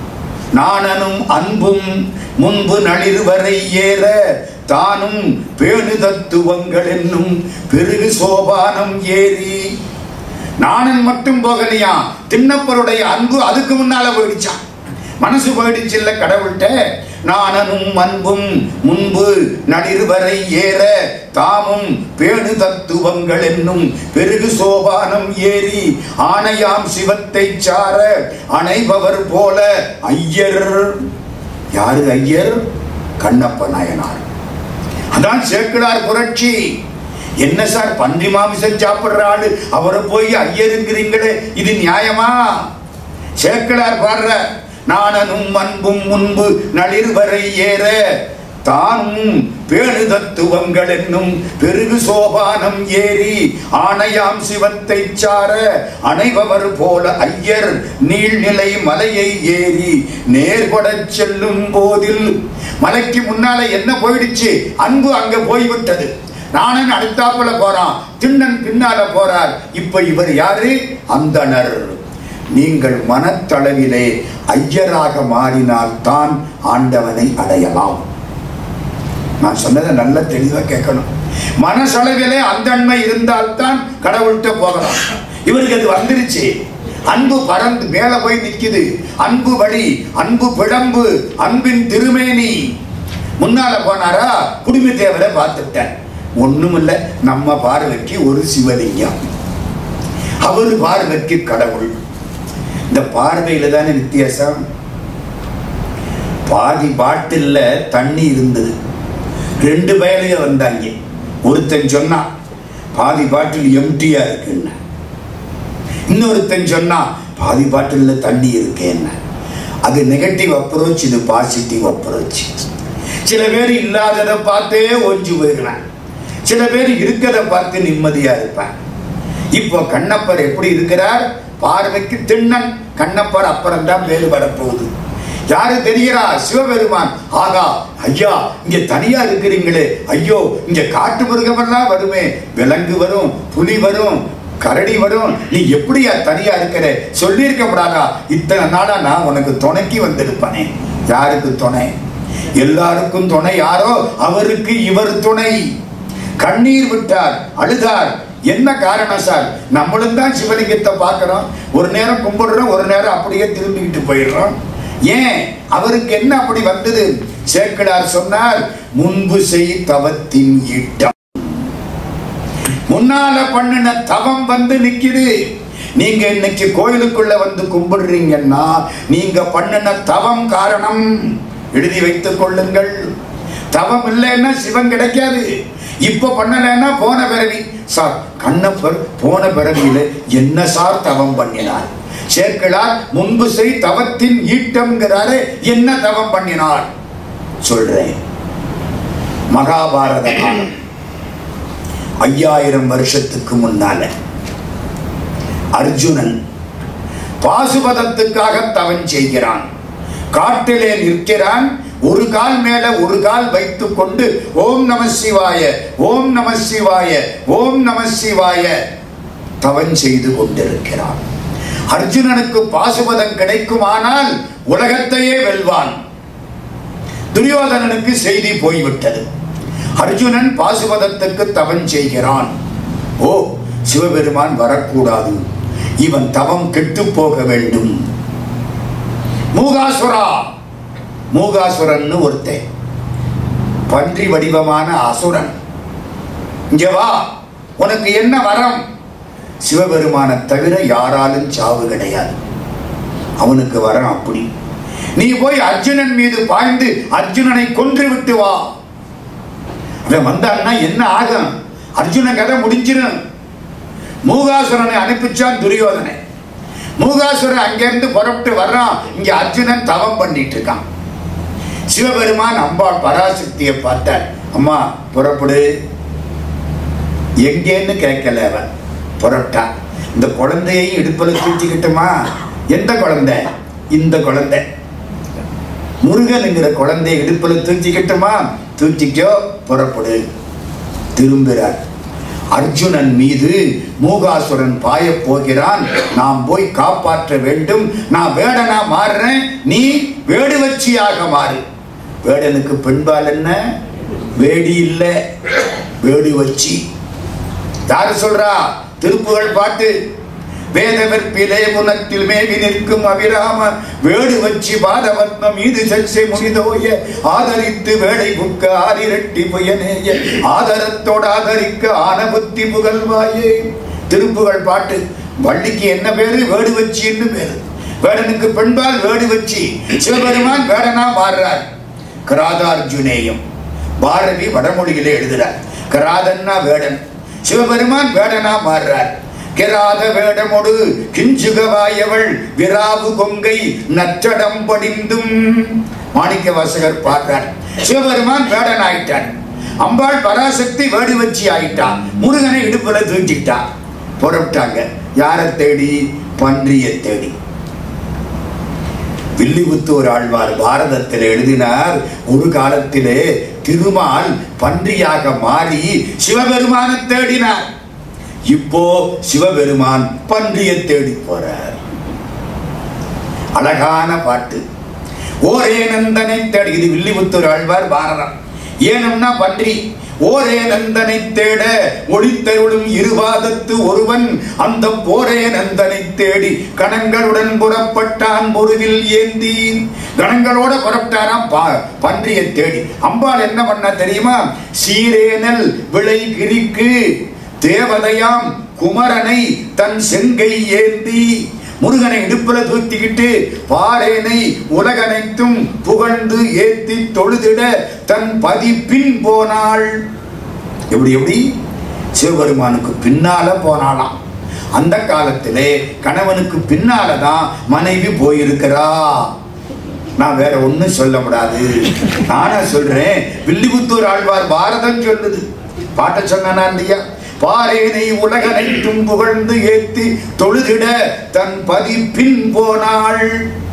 நாணனும் அன்பும் முன்பு நளிர்வரை ஏற தானும் பேணு தத்துவங்கள் என்னும் பெருகு சோபானம் ஏறி நாணன் மட்டும் போகலையா திண்ணப்பருடைய அன்பு அதுக்கு முன்னால போயிடுச்சான் மனசு போயிடுச்சு இல்ல கடவுள்கிட்ட நாணனும் அன்பும் முன்பு நளிர்வரை ஏற தாமும் பேணு தத்துவங்கள் என்னும் பெருகு சோபானம் ஏறி ஆணையாம் சிவத்தை சார அணைபவர் போல ஐயர் யாரு ஐயர் கண்ணப்ப நாயனார் அதான் சேக்கிடார் புரட்சி என்ன சார் பன்றி மாமிசம் சாப்பிடுற ஆளு அவரை போய் ஐயருங்கிறீங்களே இது நியாயமா சேக்கிடார் பாடுற நாணனும் அன்பும் முன்பு நளிர்வரை ஏற தானும் பேணு தத்துவங்கள் என்னும் பெருகு சோபானம் ஏறி ஆணையாம் சிவத்தை சார அணைபவர் போல ஐயர் நீள்நிலை மலையை ஏறி நேர்படச் செல்லும் போதில் மலைக்கு முன்னால என்ன போயிடுச்சு அன்பு அங்க போய்விட்டது நானன் அடுத்தாப்புல போறான் திண்ணன் பின்னால போறார் இப்ப இவர் யாரு அந்தணர் நீங்கள் மனத்தளவிலே ஐயராக மாறினால் தான் ஆண்டவனை அடையலாம் நான் சொன்னதை நல்ல தெளிவா கேட்கணும் மனசளவிலே அந்தன்மை இருந்தால்தான் கடவுள்கிட்ட போகலாம் இவருக்கு அது வந்துருச்சு அன்பு பறந்து மேல போய் நிக்குது அன்பு வழி அன்பு பிழம்பு அன்பின் திருமேனி முன்னால போனாரா குடும்ப தேவரை பார்த்துட்டேன் ஒண்ணுமில்ல நம்ம பார்வைக்கு ஒரு சிவலிங்கம் அவர் பார்வைக்கு கடவுள் இந்த பார்வையில தானே வித்தியாசம் பாதி பாட்டில்ல தண்ணி இருந்தது ரெண்டு பயலையும் வந்தாங்க ஒருத்தன் சொன்னான் பாதி பாட்டில் எம்டியா இருக்குன்னு இன்னொருத்தன் சொன்னான் பாதி பாட்டில்ல தண்ணி இருக்கேன்னு அது நெகட்டிவ் அப்ரோச் இது பாசிட்டிவ் அப்ரோச் சில பேர் இல்லாததை பார்த்தே ஒஞ்சு போயிடுறான் சில பேர் இருக்கிறத பார்த்து நிம்மதியா இருப்பான் இப்போ கண்ணப்பர் எப்படி இருக்கிறார் பார்வைக்கு திண்ணன் கண்ணப்பர் அப்புறம் தான் வேறுபட போகுது யாரு தெரிகிறா சிவபெருமான் ஆகா ஐயா இங்க தனியா இருக்கிறீங்களே ஐயோ இங்க காட்டு மிருகமெல்லாம் வருமே விலங்கு வரும் புலி வரும் கரடி வரும் நீ எப்படியா தனியா இருக்கிற சொல்லியிருக்க கூடாதா இத்தனை நாளா நான் உனக்கு துணைக்கு வந்திருப்பனே யாருக்கு துணை எல்லாருக்கும் துணை யாரோ அவருக்கு இவர் துணை கண்ணீர் விட்டார் அழுதார் என்ன காரணம் சார் நம்மளும் தான் சிவலிங்கத்தை பார்க்கிறோம் ஒரு நேரம் கும்பிடுறோம் ஒரு நேரம் அப்படியே திரும்பிக்கிட்டு போயிடுறோம் ஏன் அவருக்கு என்ன அப்படி வந்தது சேக்கிடார் சொன்னார் முன்பு செய் தவத்தின் ஈட்டம் முன்னால பண்ணின தவம் வந்து நிக்குது நீங்க இன்னைக்கு கோயிலுக்குள்ள வந்து கும்பிடுறீங்கன்னா நீங்க பண்ணின தவம் காரணம் எழுதி வைத்துக் கொள்ளுங்கள் தவம் இல்லைன்னா சிவன் கிடைக்காது இப்ப பண்ணலைன்னா போன பிறவி சார் கண்ணப்பர் போன பிறவியில என்ன சார் தவம் பண்ணினார் சேர்க்கலார் முன்பு செய் தவத்தின் ஈட்டம்ங்கிறாரே என்ன தவம் பண்ணினார் சொல்றேன் மகாபாரத காலம் ஐயாயிரம் வருஷத்துக்கு முன்னால அர்ஜுனன் பாசுபதத்துக்காக தவம் செய்கிறான் காட்டிலே நிற்கிறான் ஒரு கால் மேல ஒரு கால் வைத்துக் கொண்டு ஓம் நம சிவாய ஓம் நம சிவாய ஓம் நம சிவாய தவம் செய்து கொண்டிருக்கிறான் அர்ஜுனனுக்கு பாசுபதம் கிடைக்குமானால் உலகத்தையே வெல்வான் துரியோதனனுக்கு செய்தி போய்விட்டது அர்ஜுனன் பாசுபதத்துக்கு தவம் செய்கிறான் ஓ சிவபெருமான் வரக்கூடாது இவன் தவம் கெட்டு போக வேண்டும் மூகாசுரா மூகாசுரன் ஒருத்தன் பன்றி வடிவமான அசுரன் இங்க வா உனக்கு என்ன வரம் சிவபெருமான தவிர யாராலும் சாவு கிடையாது அவனுக்கு வரம் அப்படி நீ போய் அர்ஜுனன் மீது பாய்ந்து அர்ஜுனனை கொன்று விட்டு வா அவன் வந்தான்னா என்ன ஆகும் அர்ஜுன கதை முடிஞ்சிடும் மூகாசுரனை அனுப்பிச்சான் துரியோதனை மூகாசுரன் அங்கிருந்து புறப்பட்டு வர்றான் இங்க அர்ஜுனன் தவம் பண்ணிட்டு இருக்கான் சிவபெருமான் அம்பாள் பராசக்தியை பார்த்தார் அம்மா புறப்படு எங்கேன்னு கேட்கல அவன் புறப்பட்டான் இந்த குழந்தையை இடுப்பில் தூக்கிக்கிட்டுமா எந்த குழந்தை இந்த குழந்தை முருகனுங்கிற குழந்தையை இடுப்புல தூக்கிக்கட்டுமா தூக்கிக்கோ புறப்படு திரும்புகிறார் அர்ஜுனன் மீது மூகாசுரன் பாயப் போகிறான் நாம் போய் காப்பாற்ற வேண்டும் நான் வேடனா மாறுறேன் நீ வேடுவச்சியாக மாறு வேடனுக்கு பெண்பால் என்ன வேடி இல்ல வேடு வச்சி யாரு சொல்றா திருப்புகழ் பாட்டு வேதவர் பிழை முனத்தில் மேவி நிற்கும் அபிராம வேடு வச்சி பாதவத்மம் மீது சச்சை முனிதோய ஆதரித்து வேடை புக்க ஆரிரட்டி புயனேய ஆதரத்தோடு ஆதரிக்க ஆன புத்தி புகழ்வாயே திருப்புகழ் பாட்டு வள்ளிக்கு என்ன பேரு வேடு வச்சின்னு பேரு வேடனுக்கு பெண்பால் வேடு வச்சி சிவபெருமான் வேடனா மாறுறார் கிராதார்ஜுனேயம் பாரதி வடமொழியிலே எழுதுறார் கிராதன்னா வேடன் சிவபெருமான் வேடனா மாறுறார் கிராத வேடமொடு கிஞ்சுகவாயவள் விராவு கொங்கை நற்றடம் படிந்தும் மாணிக்க வாசகர் பார்க்கிறார் சிவபெருமான் வேடன் ஆயிட்டான் அம்பாள் பராசக்தி வேடு வச்சி ஆயிட்டான் முருகனை இடுப்புல தூக்கிட்டா புறப்பட்டாங்க யாரை தேடி பன்றியை தேடி வில்லிபுத்தூர் ஆழ்வார் பாரதத்தில் எழுதினார் ஒரு காலத்திலே திருமால் பன்றியாக மாறி சிவபெருமானை தேடினார் இப்போ சிவபெருமான் பன்றியை தேடி போறார் அழகான பாட்டு ஓரே நந்தனை தேடி இது வில்லிபுத்தூர் ஆழ்வார் பாரதம் ஏனம்னா பன்றி ஓரே நந்தனை தேட ஒளித்தருளும் இருவாதத்து ஒருவன் அந்த போரே நந்தனை தேடி கணங்களுடன் புறப்பட்டான் பொருவில் ஏந்தி கணங்களோட புறப்பட்டாராம் பா- பன்றியை தேடி அம்பாள் என்ன பண்ண தெரியுமா சீரேனல் விளை கிரிக்கு தேவதையாம் குமரனை தன் செங்கை ஏந்தி முருகனை இடுப்புல தூக்கிக்கிட்டு பாரேனை உலகனைத்தும் புகழ்ந்து ஏத்தி தொழுதிட தன் பதி பின் போனாள் எப்படி எப்படி சிவபெருமானுக்கு பின்னால போனாளாம் அந்த காலத்திலே கணவனுக்கு பின்னால தான் மனைவி போயிருக்கிறா நான் வேற ஒண்ணும் சொல்ல முடியாது நானா சொல்றேன் வில்லிபுத்தூர் ஆழ்வார் பாரதம் சொல்லுது பாட்ட சொன்னா இல்லையா பாரேனை உலகனைத்தும் புகழ்ந்து ஏத்தி தொழுதிட தன் பதி பின் போனாள்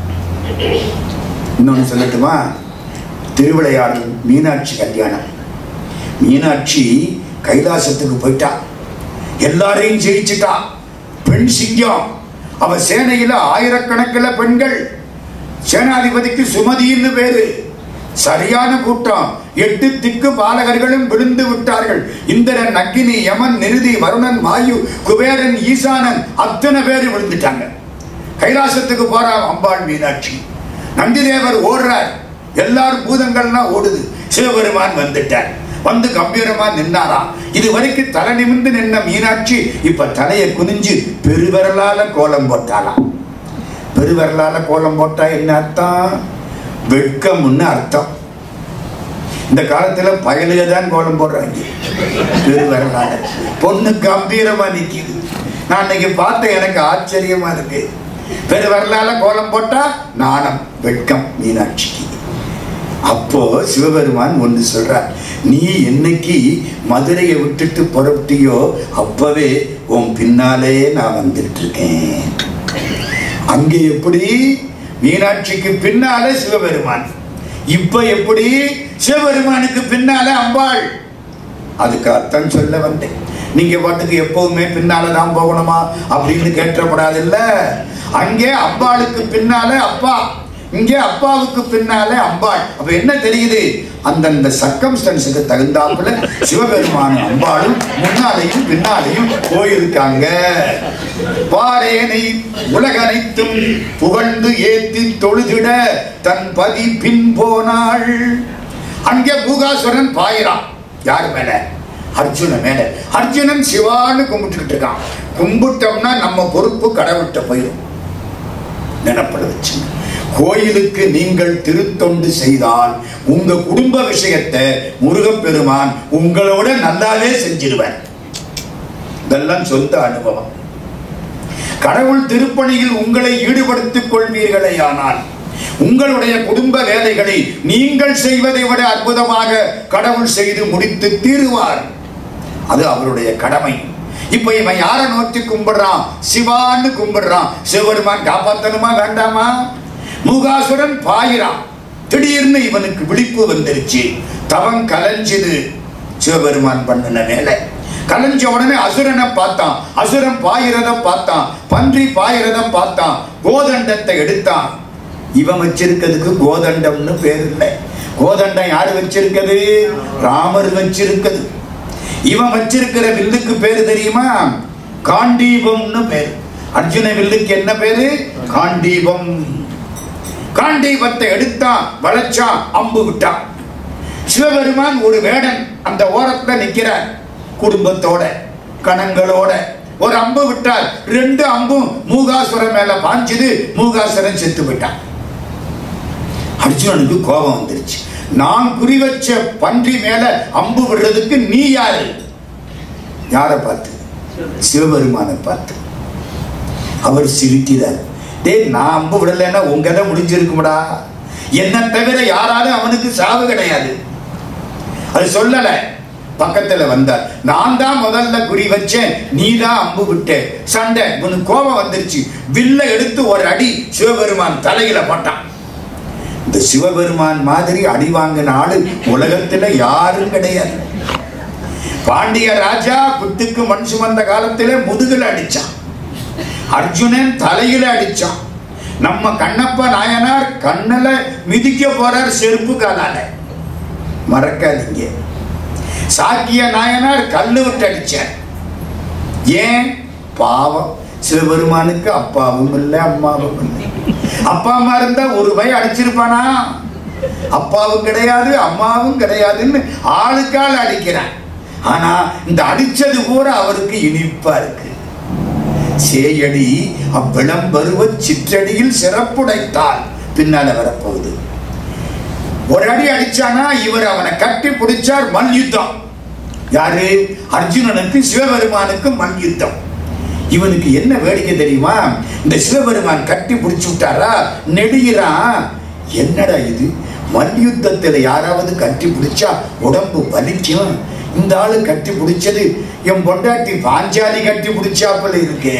இன்னொன்னு சொல்லட்டுமா திருவிளையாடல் மீனாட்சி கல்யாணம் மீனாட்சி கைலாசத்துக்கு போயிட்டா எல்லாரையும் ஜெயிச்சிட்டா பெண் சிங்கம் அவ சேனையில ஆயிரக்கணக்கில் பெண்கள் சேனாதிபதிக்கு சுமதின்னு பேரு சரியான கூட்டம் எட்டு திக்கு பாலகர்களும் விழுந்து விட்டார்கள் இந்திரன் அக்கினி யமன் நிருதி வருணன் வாயு குபேரன் ஈசானன் அத்தனை பேர் விழுந்துட்டாங்க கைலாசத்துக்கு போறா அம்பாள் மீனாட்சி நந்திதேவர் ஓடுறார் எல்லாரும் பூதங்கள்லாம் ஓடுது சிவபெருமான் வந்துட்டார் வந்து கம்பீரமா நின்னாராம் இது வரைக்கும் தலை நிமிர்ந்து நின்ன மீனாட்சி இப்ப தலையை குனிஞ்சு பெருவிரலால கோலம் போட்டாளாம் பெருவிரலால கோலம் போட்டா என்ன அர்த்தம் வெட்கம்னு அர்த்தம் இந்த காலத்துல பயலுக தான் கோலம் போடுறாங்க பெருவிரலால பொண்ணு கம்பீரமா நிக்குது நான் இன்னைக்கு பார்த்த எனக்கு ஆச்சரியமா இருக்கு பெருவிரலால கோலம் போட்டா நாணம் வெட்கம் மீனாட்சிக்கு அப்போ சிவபெருமான் ஒன்று சொல்றார் நீ என்னைக்கு மதுரையை விட்டுட்டு புறப்பட்டியோ அப்பவே உன் பின்னாலே நான் வந்துட்டு இருக்கேன் அங்கே எப்படி மீனாட்சிக்கு பின்னால சிவபெருமான் இப்ப எப்படி சிவபெருமானுக்கு பின்னால அம்பாள் அதுக்கு அர்த்தம் சொல்ல வந்தேன் நீங்க பாட்டுக்கு எப்பவுமே பின்னால தான் போகணுமா அப்படின்னு கேட்டப்படாது இல்ல அங்கே அம்பாளுக்கு பின்னால அப்பா இங்கே அப்பாவுக்கு பின்னால அம்பாள் அப்ப என்ன தெரியுது அந்தந்த சர்க்கம்ஸ்டன்ஸுக்கு தகுந்தாப்புல சிவபெருமான அம்பாளும் முன்னாலையும் பின்னாலையும் போயிருக்காங்க பாரேனை உலகனைத்தும் புகழ்ந்து ஏத்தி தொழுதிட தன் பதி பின் போனாள் அங்கே பூகாசுரன் பாயிறான் யார் மேல அர்ஜுன மேல அர்ஜுனன் சிவான்னு கும்பிட்டுக்கிட்டு இருக்கான் கும்பிட்டோம்னா நம்ம பொறுப்பு கடவுள்கிட்ட போயிடும் நினப்பட வச்சு கோயிலுக்கு நீங்கள் திருத்தொண்டு செய்தால் உங்க குடும்ப விஷயத்தை முருகப்பெருமான் உங்களோட நல்லாவே செஞ்சிருவார் இதெல்லாம் சொந்த அனுபவம் கடவுள் திருப்பணியில் உங்களை ஈடுபடுத்திக் கொள்வீர்களே ஆனால் உங்களுடைய குடும்ப வேலைகளை நீங்கள் செய்வதை விட அற்புதமாக கடவுள் செய்து முடித்து தீருவார் அது அவருடைய கடமை இப்ப இவன் யாரை நோக்கி கும்பிடுறான் சிவான்னு கும்பிடுறான் சிவபெருமான் காப்பாத்தணுமா வேண்டாமா மூகாசுரன் பாயிரான் திடீர்னு இவனுக்கு விழிப்பு வந்துருச்சு தவம் கலைஞ்சுது சிவபெருமான் பண்ணின வேலை கலைஞ்ச உடனே அசுரனை பார்த்தான் அசுரன் பாயிரத பார்த்தான் பன்றி பாயிரத பார்த்தான் கோதண்டத்தை எடுத்தான் இவன் வச்சிருக்கிறதுக்கு கோதண்டம்னு பேர் இல்லை கோதண்டம் யாரு வச்சிருக்கிறது ராமர் வச்சிருக்கிறது இவன் வச்சிருக்கிற வில்லுக்கு பேரு தெரியுமா காண்டீபம்னு பேர் அர்ஜுன வில்லுக்கு என்ன பேரு காண்டீபம் காண்டீபத்தை எடுத்தான் வளைச்சான் அம்பு விட்டான் சிவபெருமான் ஒரு வேடன் அந்த ஓரத்துல நிக்கிறார் குடும்பத்தோட கணங்களோட ஒரு அம்பு விட்டார் ரெண்டு அம்பும் மூகாசுரன் மேல பாஞ்சுது மூகாசுரன் செத்து விட்டான் அர்ஜுனனுக்கு கோபம் வந்துருச்சு நான் குறி வச்ச பன்றி மேல அம்பு விடுறதுக்கு நீ யாரு யாரை பார்த்து சிவபெருமானை பார்த்து அவர் சிரிக்கிறார் டேய் நான் அம்பு விடலைன்னா உங்க கதை முடிஞ்சிருக்கும்டா என்ன தவிர யாராலும் அவனுக்கு சாவு கிடையாது அது சொல்லல பக்கத்துல வந்தார் நான் தான் முதல்ல குறி வச்சேன் நீ தான் அம்பு விட்ட சண்டை உனக்கு கோபம் வந்துருச்சு வில்ல எடுத்து ஒரு அடி சிவபெருமான் தலையில போட்டான் இந்த சிவபெருமான் மாதிரி அடி வாங்கின ஆளு உலகத்துல யாரும் கிடையாது பாண்டிய ராஜா குத்துக்கு மண் சுமந்த காலத்திலே முதுகுல அடிச்சான் அர்ஜுனன் தலையில அடிச்சான் நம்ம கண்ணப்ப நாயனார் கண்ணுல மிதிக்க போறார் செருப்பு காலால மறக்காதீங்க சாக்கிய நாயனார் கல்லு விட்டு அடிச்சார் ஏன் பாவம் சிவபெருமானுக்கு அப்பாவும் இல்லை அம்மாவும் இல்லை அப்பா அம்மா இருந்தா ஒரு பய அடிச்சிருப்பானா அப்பாவும் கிடையாது அம்மாவும் கிடையாதுன்னு ஆளுக்கால் அடிக்கிறான் ஆனா இந்த அடிச்சது பூரா அவருக்கு இனிப்பா இருக்கு சேயடி அவ்விளம் வருவ சிற்றடியில் சிறப்புடைத்தால் பின்னால வரப்போகுது ஒரு அடி அடிச்சானா இவர் அவனை கட்டி பிடிச்சார் மல்யுத்தம் யாரு அர்ஜுனனுக்கு சிவபெருமானுக்கு மல்யுத்தம் இவனுக்கு என்ன வேடிக்கை தெரியுமா இந்த சிவபெருமான் கட்டி பிடிச்சு விட்டாரா நெடுகிறான் என்னடா இது மல்யுத்தத்தில் யாராவது கட்டி பிடிச்சா உடம்பு வலிக்கும் இந்த ஆளு கட்டி பிடிச்சது என் பொண்டாட்டி பாஞ்சாலி கட்டி பிடிச்சாப்புல இருக்கே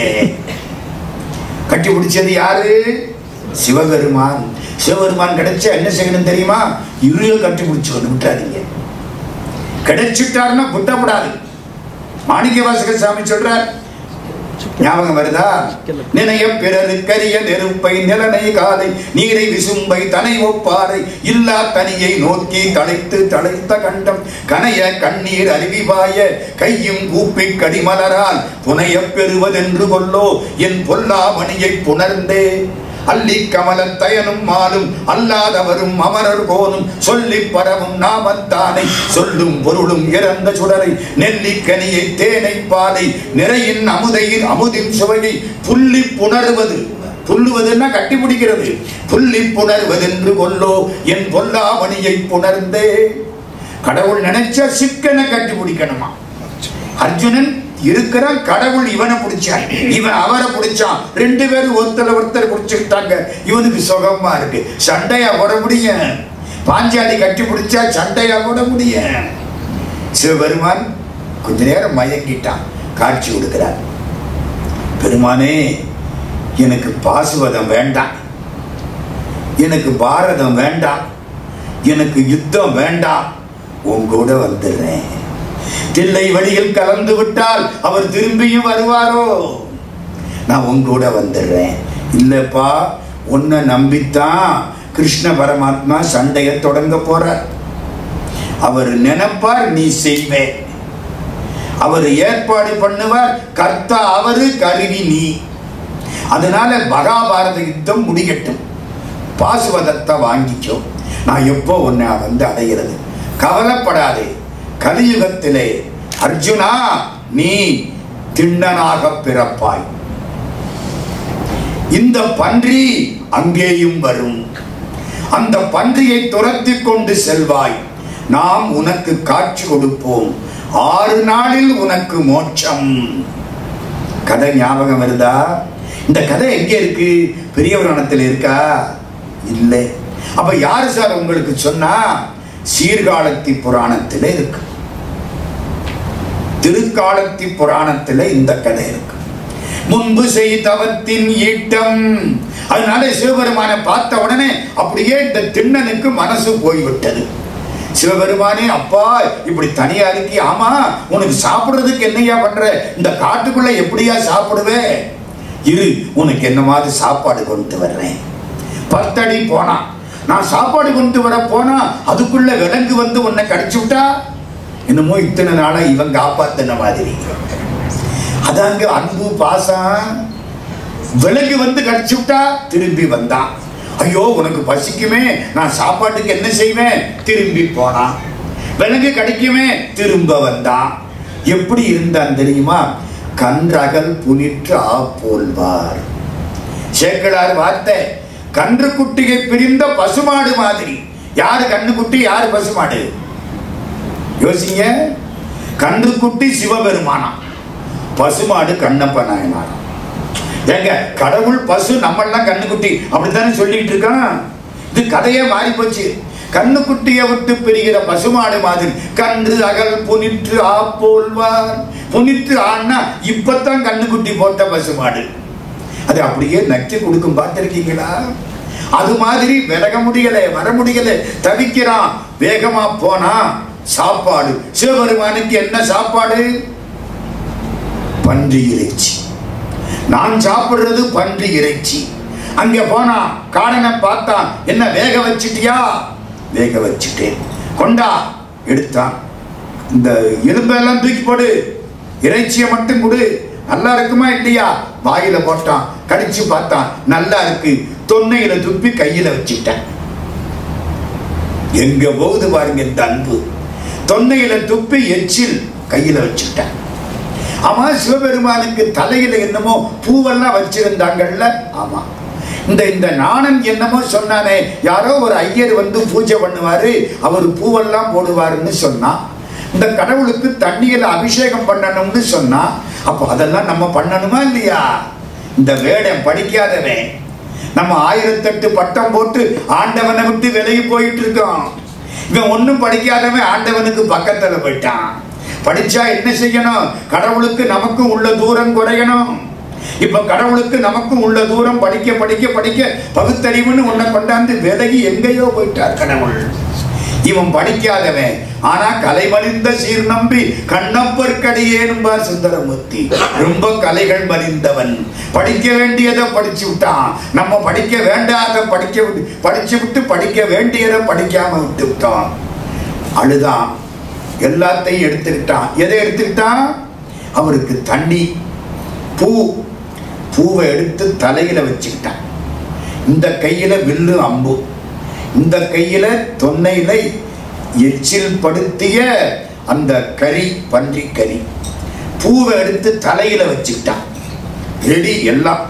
கட்டி பிடிச்சது யாரு சிவபெருமான் சிவபெருமான் கிடைச்சா என்ன செய்யணும் தெரியுமா இவரையும் கட்டி பிடிச்சு வந்து விட்டாதீங்க கிடைச்சிட்டாருன்னா புட்டப்படாது மாணிக்க வாசகர் சாமி சொல்றார் ஞாபகம் வருதா நினைய பிறருக்கரிய நெருப்பை நிலனை காலை நீரை விசும்பை தனை ஒப்பாரை இல்லா தனியை நோக்கி தழைத்து தழைத்த கண்டம் கனைய கண்ணீர் அருவிபாய கையும் கூப்பி கடிமலரால் புனையப் பெறுவதென்று கொல்லோ என் பொல்லாமணியை புணர்ந்தே அல்லி கமலத் தயனும் மாலும் அல்லாதவரும் அமரர் போனும் சொல்லி பரவும் நாமத்தானை சொல்லும் பொருளும் இறந்த சுடரை நெல்லிக்கனியை தேனை பாலை நிறையின் அமுதையின் அமுதின் சுவையை புள்ளி புணர்வது புல்லுவதுன்னா கட்டி பிடிக்கிறது புள்ளி புணர்வதென்று கொல்லோ என் பொல்லாமணியை புணர்ந்தே கடவுள் நினைச்சா சிக்கனை கட்டி பிடிக்கணுமா அர்ஜுனன் இருக்கிறான் கடவுள் இவனை பிடிச்சான் இவன் அவரை பிடிச்சான் ரெண்டு பேரும் ஒருத்தர் ஒருத்தர் பிடிச்சுக்கிட்டாங்க இவனுக்கு சுகமா இருக்கு சண்டையா போட முடியும் பாஞ்சாலி கட்டி பிடிச்சா சண்டையா போட முடியும் சிவபெருமான் கொஞ்ச நேரம் மயங்கிட்டான் காட்சி கொடுக்கிறார் பெருமானே எனக்கு பாசுவதம் வேண்டாம் எனக்கு பாரதம் வேண்டாம் எனக்கு யுத்தம் வேண்டாம் உன் கூட வந்துடுறேன் தில்லை வழியில் கலந்து விட்டால் அவர் திரும்பியும் வருவாரோ நான் உன் கூட வந்துடுறேன் இல்லப்பா உன்னை நம்பித்தான் கிருஷ்ண பரமாத்மா சண்டையை தொடங்க போறார் அவர் நினைப்பார் நீ செய்வே அவர் ஏற்பாடு பண்ணுவார் கர்த்தா அவரு கருவி நீ அதனால மகாபாரத யுத்தம் முடியட்டும் பாசுவதத்தை வாங்கிக்கோ நான் எப்போ உன்னை வந்து அடைகிறது கவலைப்படாதே கலியுகத்திலே அர்ஜுனா நீ திண்ணனாக பிறப்பாய் இந்த பன்றி அங்கேயும் வரும் அந்த பன்றியை துரத்தி கொண்டு செல்வாய் நாம் உனக்கு காட்சி கொடுப்போம் ஆறு நாளில் உனக்கு மோட்சம் கதை ஞாபகம் வருதா இந்த கதை எங்க இருக்கு பெரிய புராணத்தில் இருக்கா இல்லை அப்ப யாரு சார் உங்களுக்கு சொன்னா சீர்காழத்தி புராணத்தில் இருக்கு திருக்காலத்தி புராணத்தில் இந்த கதை இருக்கு முன்பு செய்தவத்தின் ஈட்டம் அதனால சிவபெருமானை பார்த்த உடனே அப்படியே இந்த திண்ணனுக்கு மனசு போய்விட்டது சிவபெருமானே அப்பா இப்படி தனியா இருக்கி ஆமா உனக்கு சாப்பிடுறதுக்கு என்னையா பண்ற இந்த காட்டுக்குள்ள எப்படியா சாப்பிடுவே இரு உனக்கு என்ன மாதிரி சாப்பாடு கொண்டு வர்றேன் பத்தடி போனான் நான் சாப்பாடு கொண்டு வர போனா அதுக்குள்ள விலங்கு வந்து உன்னை கடிச்சு விட்டா என்னமோ இத்தனை நாளா இவன் காப்பாத்தின மாதிரி அதாங்க அன்பு பாசம் விலங்கு வந்து கடிச்சு விட்டா திரும்பி வந்தான் ஐயோ உனக்கு பசிக்குமே நான் சாப்பாட்டுக்கு என்ன செய்வேன் திரும்பி போனான் விலங்கு கிடைக்குமே திரும்ப வந்தான் எப்படி இருந்தான் தெரியுமா கன்றகல் புனிற்று ஆ போல்வார் சேக்கலார் வார்த்தை கன்று குட்டியை பிரிந்த பசுமாடு மாதிரி யாரு கண்ணு குட்டி யாரு பசுமாடு யோசிங்க கன்று குட்டி சிவபெருமானா பசுமாடு கண்ணப்ப நாயனாரா ஏங்க கடவுள் பசு நம்மெல்லாம் கண்ணுக்குட்டி அப்படித்தானே சொல்லிட்டு இருக்கான் இது கதையே மாறி போச்சு கண்ணுக்குட்டியை விட்டு பிரிகிற பசுமாடு மாதிரி கன்று அகல் புனிற்று ஆ போல்வார் புனிற்று ஆன்னா இப்பத்தான் கண்ணுக்குட்டி போட்ட பசுமாடு அது அப்படியே நச்சு கொடுக்கும் பார்த்திருக்கீங்களா அது மாதிரி விலக முடியல வர முடியல தவிக்கிறான் வேகமா போனா சாப்பாடு சிவபெருமானுக்கு என்ன சாப்பாடு பன்றி இறைச்சி நான் சாப்பிடுறது பன்றி இறைச்சி அங்க போனா காடனை பார்த்தான் என்ன வேக வச்சிட்டியா வேக வச்சுட்டேன் கொண்டா எடுத்தான் இந்த எலும்பெல்லாம் தூக்கி போடு இறைச்சியை மட்டும் கொடு நல்லா இருக்குமா இல்லையா வாயில போட்டான் கடிச்சு பார்த்தான் நல்லா இருக்கு தொன்னையில துப்பி கையில வச்சுட்டேன் எங்க போகுது பாருங்க இந்த அன்பு தொன்னையில துப்பி எச்சில் கையில வச்சுட்டேன் ஆமா சிவபெருமானுக்கு தலையில என்னமோ பூவெல்லாம் வச்சிருந்தாங்கல்ல ஆமா இந்த இந்த நாணன் என்னமோ சொன்னானே யாரோ ஒரு ஐயர் வந்து பூஜை பண்ணுவாரு அவர் பூவெல்லாம் போடுவாருன்னு சொன்னான் இந்த கடவுளுக்கு தண்ணியில அபிஷேகம் பண்ணணும்னு சொன்னா அப்போ அதெல்லாம் நம்ம பண்ணணுமா இல்லையா இந்த வேடம் படிக்காதவன் நம்ம ஆயிரத்தெட்டு பட்டம் போட்டு ஆண்டவனை விட்டு விலகி போயிட்டு இருக்கோம் இவன் ஒன்றும் படிக்காதவன் ஆண்டவனுக்கு பக்கத்துல போயிட்டான் படிச்சா என்ன செய்யணும் கடவுளுக்கு நமக்கும் உள்ள தூரம் குறையணும் இப்ப கடவுளுக்கு நமக்கும் உள்ள தூரம் படிக்க படிக்க படிக்க பகுத்தறிவுன்னு உன்னை கொண்டாந்து விலகி எங்கேயோ போயிட்டார் கடவுள் இவன் படிக்காதவன் ஆனா கலைமலிந்த சீர் நம்பி கண்ணப்பற்கடியேனும்பார் சுந்தரமூர்த்தி ரொம்ப கலைகள் மலிந்தவன் படிக்க வேண்டியதை படிச்சு விட்டான் நம்ம படிக்க வேண்டாத படிக்க விட்டு படிச்சு விட்டு படிக்க வேண்டியதை படிக்காம விட்டு விட்டோம் அழுதான் எல்லாத்தையும் எடுத்துக்கிட்டான் எதை எடுத்துக்கிட்டான் அவருக்கு தண்ணி பூ பூவை எடுத்து தலையில வச்சுக்கிட்டான் இந்த கையில வில்லு அம்பு இந்த கையில தொன்னையில எச்சில் படுத்திய அந்த கறி பன்றி கறி பூவை எடுத்து தலையில வச்சுக்கிட்டான் ரெடி எல்லாம்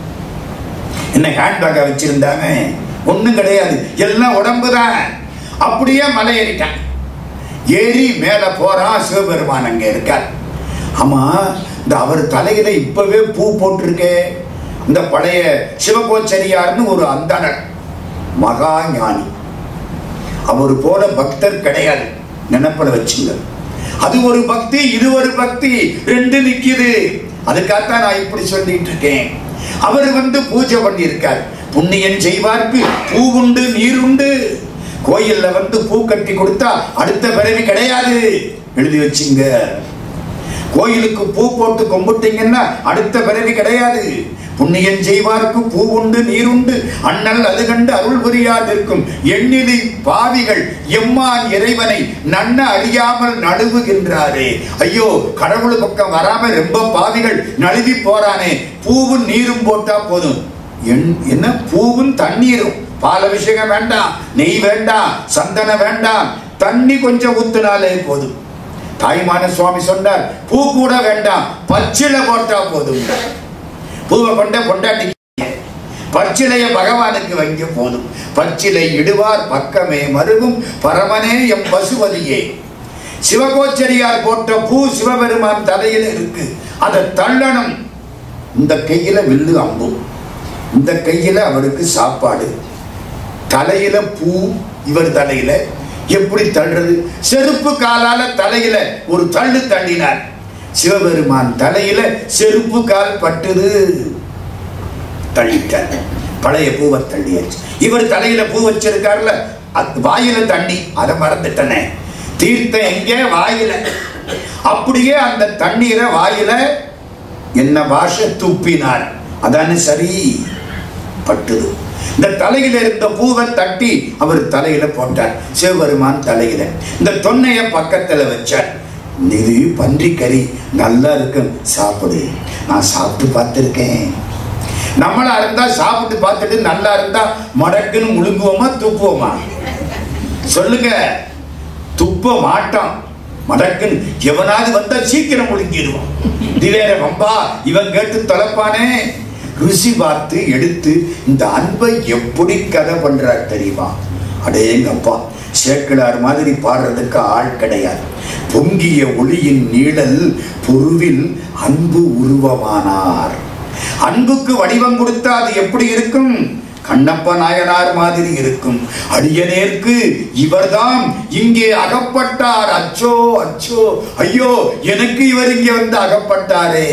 என்ன ஹேண்ட்பேக்கை வச்சிருந்தாங்க ஒண்ணும் கிடையாது எல்லாம் உடம்பு தான் அப்படியே மலை ஏறிட்டான் ஏறி மேல போறான் சிவபெருமான் அங்க இருக்கார் ஆமா இந்த அவர் தலையில இப்பவே பூ போட்டிருக்கே இந்த பழைய சிவகோச்சரியார்னு ஒரு அந்தணர் மகா ஞானி அவர் போல பக்தர் கிடையாது நினைப்பட வச்சுங்க அது ஒரு பக்தி இது ஒரு பக்தி ரெண்டு நிக்குது அதுக்காகத்தான் நான் இப்படி சொல்லிட்டு இருக்கேன் அவர் வந்து பூஜை பண்ணியிருக்கார் புண்ணியன் செய்வார்க்கு பூ உண்டு நீர் உண்டு கோயில்ல வந்து பூ கட்டி கொடுத்தா அடுத்த பிறவி கிடையாது எழுதி வச்சுங்க கோயிலுக்கு பூ போட்டு கும்பிட்டீங்கன்னா அடுத்த பிறவி கிடையாது புண்ணியன் செய்வார்க்கு பூ உண்டு நீர் உண்டு அண்ணல் அது கண்டு அருள் புரியாதிருக்கும் எண்ணிலி பாவிகள் எம்மான் இறைவனை நன்ன அறியாமல் நழுவுகின்றாரே ஐயோ கடவுள் பக்கம் வராம ரொம்ப பாவிகள் நழுவி போறானே பூவும் நீரும் போட்டா போதும் என்- என்ன பூவும் தண்ணீரும் பால் அபிஷேகம் வேண்டாம் நெய் வேண்டாம் சந்தனம் வேண்டாம் தண்ணி கொஞ்சம் ஊத்துனாலே போதும் தாய்மான சுவாமி சொன்னார் பூ கூட வேண்டாம் பச்சிலை போட்டா போதும் பூவை கொண்ட பொண்டாட்டி பச்சிலைய பகவானுக்கு வைக்க போதும் பச்சிலை இடுவார் பக்கமே மருகும் பரமனே எம் பசுபதியே சிவகோச்சரியார் போட்ட பூ சிவபெருமான் தலையில இருக்கு அதை தள்ளணும் இந்த கையில வில்லு அம்பு இந்த கையில அவருக்கு சாப்பாடு தலையில பூ இவர் தலையில எப்படி தள்ளுறது செருப்பு காலால தலையில ஒரு தள்ளு தள்ளினார் சிவபெருமான் தலையில செருப்பு கால் பட்டுது தள்ளிட்டார் பழைய பூவை தள்ளியாச்சு இவர் தலையில பூ வச்சிருக்காருல அது வாயில தண்ணி அதை மறந்துட்டனே தீர்த்தம் எங்கே வாயில அப்படியே அந்த தண்ணீரை வாயில என்ன பாஷை துப்பினார் அதானே சரி பட்டுது இந்த தலையில இருந்த பூவை தட்டி அவர் தலையில போட்டார் சிவபெருமான் தலையில இந்த தொன்னைய பக்கத்துல வச்சார் இது பன்றிக்கறி நல்லா இருக்கு சாப்பிடு நான் சாப்பிட்டு பார்த்துருக்கேன் நம்மளா இருந்தா சாப்பிட்டு பார்த்துட்டு நல்லா இருந்தா மடக்குன்னு முழுங்குவோமா துப்புவோமா சொல்லுங்க துப்ப மாட்டோம் மடக்குன்னு எவனாவது வந்தா சீக்கிரம் முழுங்கிடுவான் இது வேற வம்பா இவன் கேட்டு தொலைப்பானே ருசி பார்த்து எடுத்து இந்த அன்பை எப்படி கதை பண்றார் தெரியுமா அடேங்கப்பா சேக்கிழார் மாதிரி பாடுறதுக்கு ஆள் கிடையாது பொங்கிய ஒளியின் நீழல் பொருவில் அன்பு உருவமானார் அன்புக்கு வடிவம் கொடுத்தா அது எப்படி இருக்கும் கண்ணப்ப நாயனார் மாதிரி இருக்கும் அடியனேற்கு இவர்தான் இங்கே அகப்பட்டார் அச்சோ அச்சோ ஐயோ எனக்கு இவர் இங்கே வந்து அகப்பட்டாரே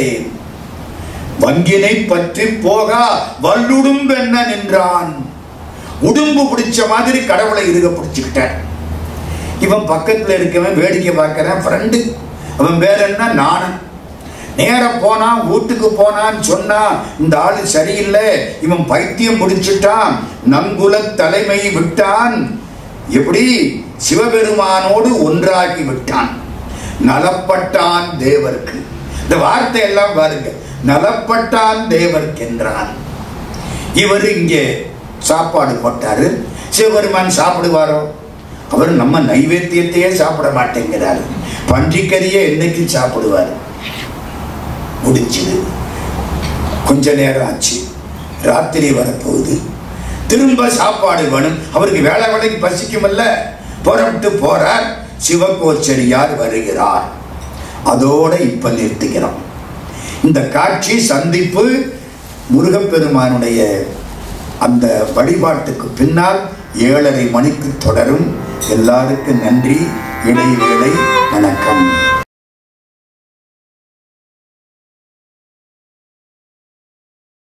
வங்கினை பற்றி போகா வல்லுடும் என்ன நின்றான் உடும்பு பிடிச்ச மாதிரி கடவுளை இருக பிடிச்சுக்கிட்டான் இவன் பக்கத்துல இருக்கவன் வேடிக்கை பார்க்கறான் ஃப்ரெண்டு அவன் பேர் என்ன நானன் நேர போனான் வீட்டுக்கு போனான்னு சொன்னா இந்த ஆளு சரியில்லை இவன் பைத்தியம் முடிச்சிட்டான் நங்குல தலைமை விட்டான் எப்படி சிவபெருமானோடு ஒன்றாகி விட்டான் நலப்பட்டான் தேவர்க்கு இந்த வார்த்தை எல்லாம் பாருங்க நலப்பட்டான் தேவர்க்கு என்றான் இவர் இங்கே சாப்பாடு போட்டாரு சிவபெருமான் சாப்பிடுவாரோ அவர் நம்ம நைவேத்தியத்தையே சாப்பிட மாட்டேங்கிறாரு பன்றிக்கறியே என்னைக்கு சாப்பிடுவார் முடிஞ்சது கொஞ்ச நேரம் ஆச்சு ராத்திரி வரப்போகுது திரும்ப சாப்பாடு வேணும் அவருக்கு வேலை வேலைக்கு பசிக்குமல்ல புறப்பட்டு போறார் சிவகோச்சரியார் வருகிறார் அதோட இப்ப நிறுத்திக்கிறோம் இந்த காட்சி சந்திப்பு முருகப்பெருமானுடைய அந்த வழிபாட்டுக்கு பின்னால் ஏழரை மணிக்கு தொடரும் எல்லாருக்கும் நன்றி இடைவேளை வணக்கம்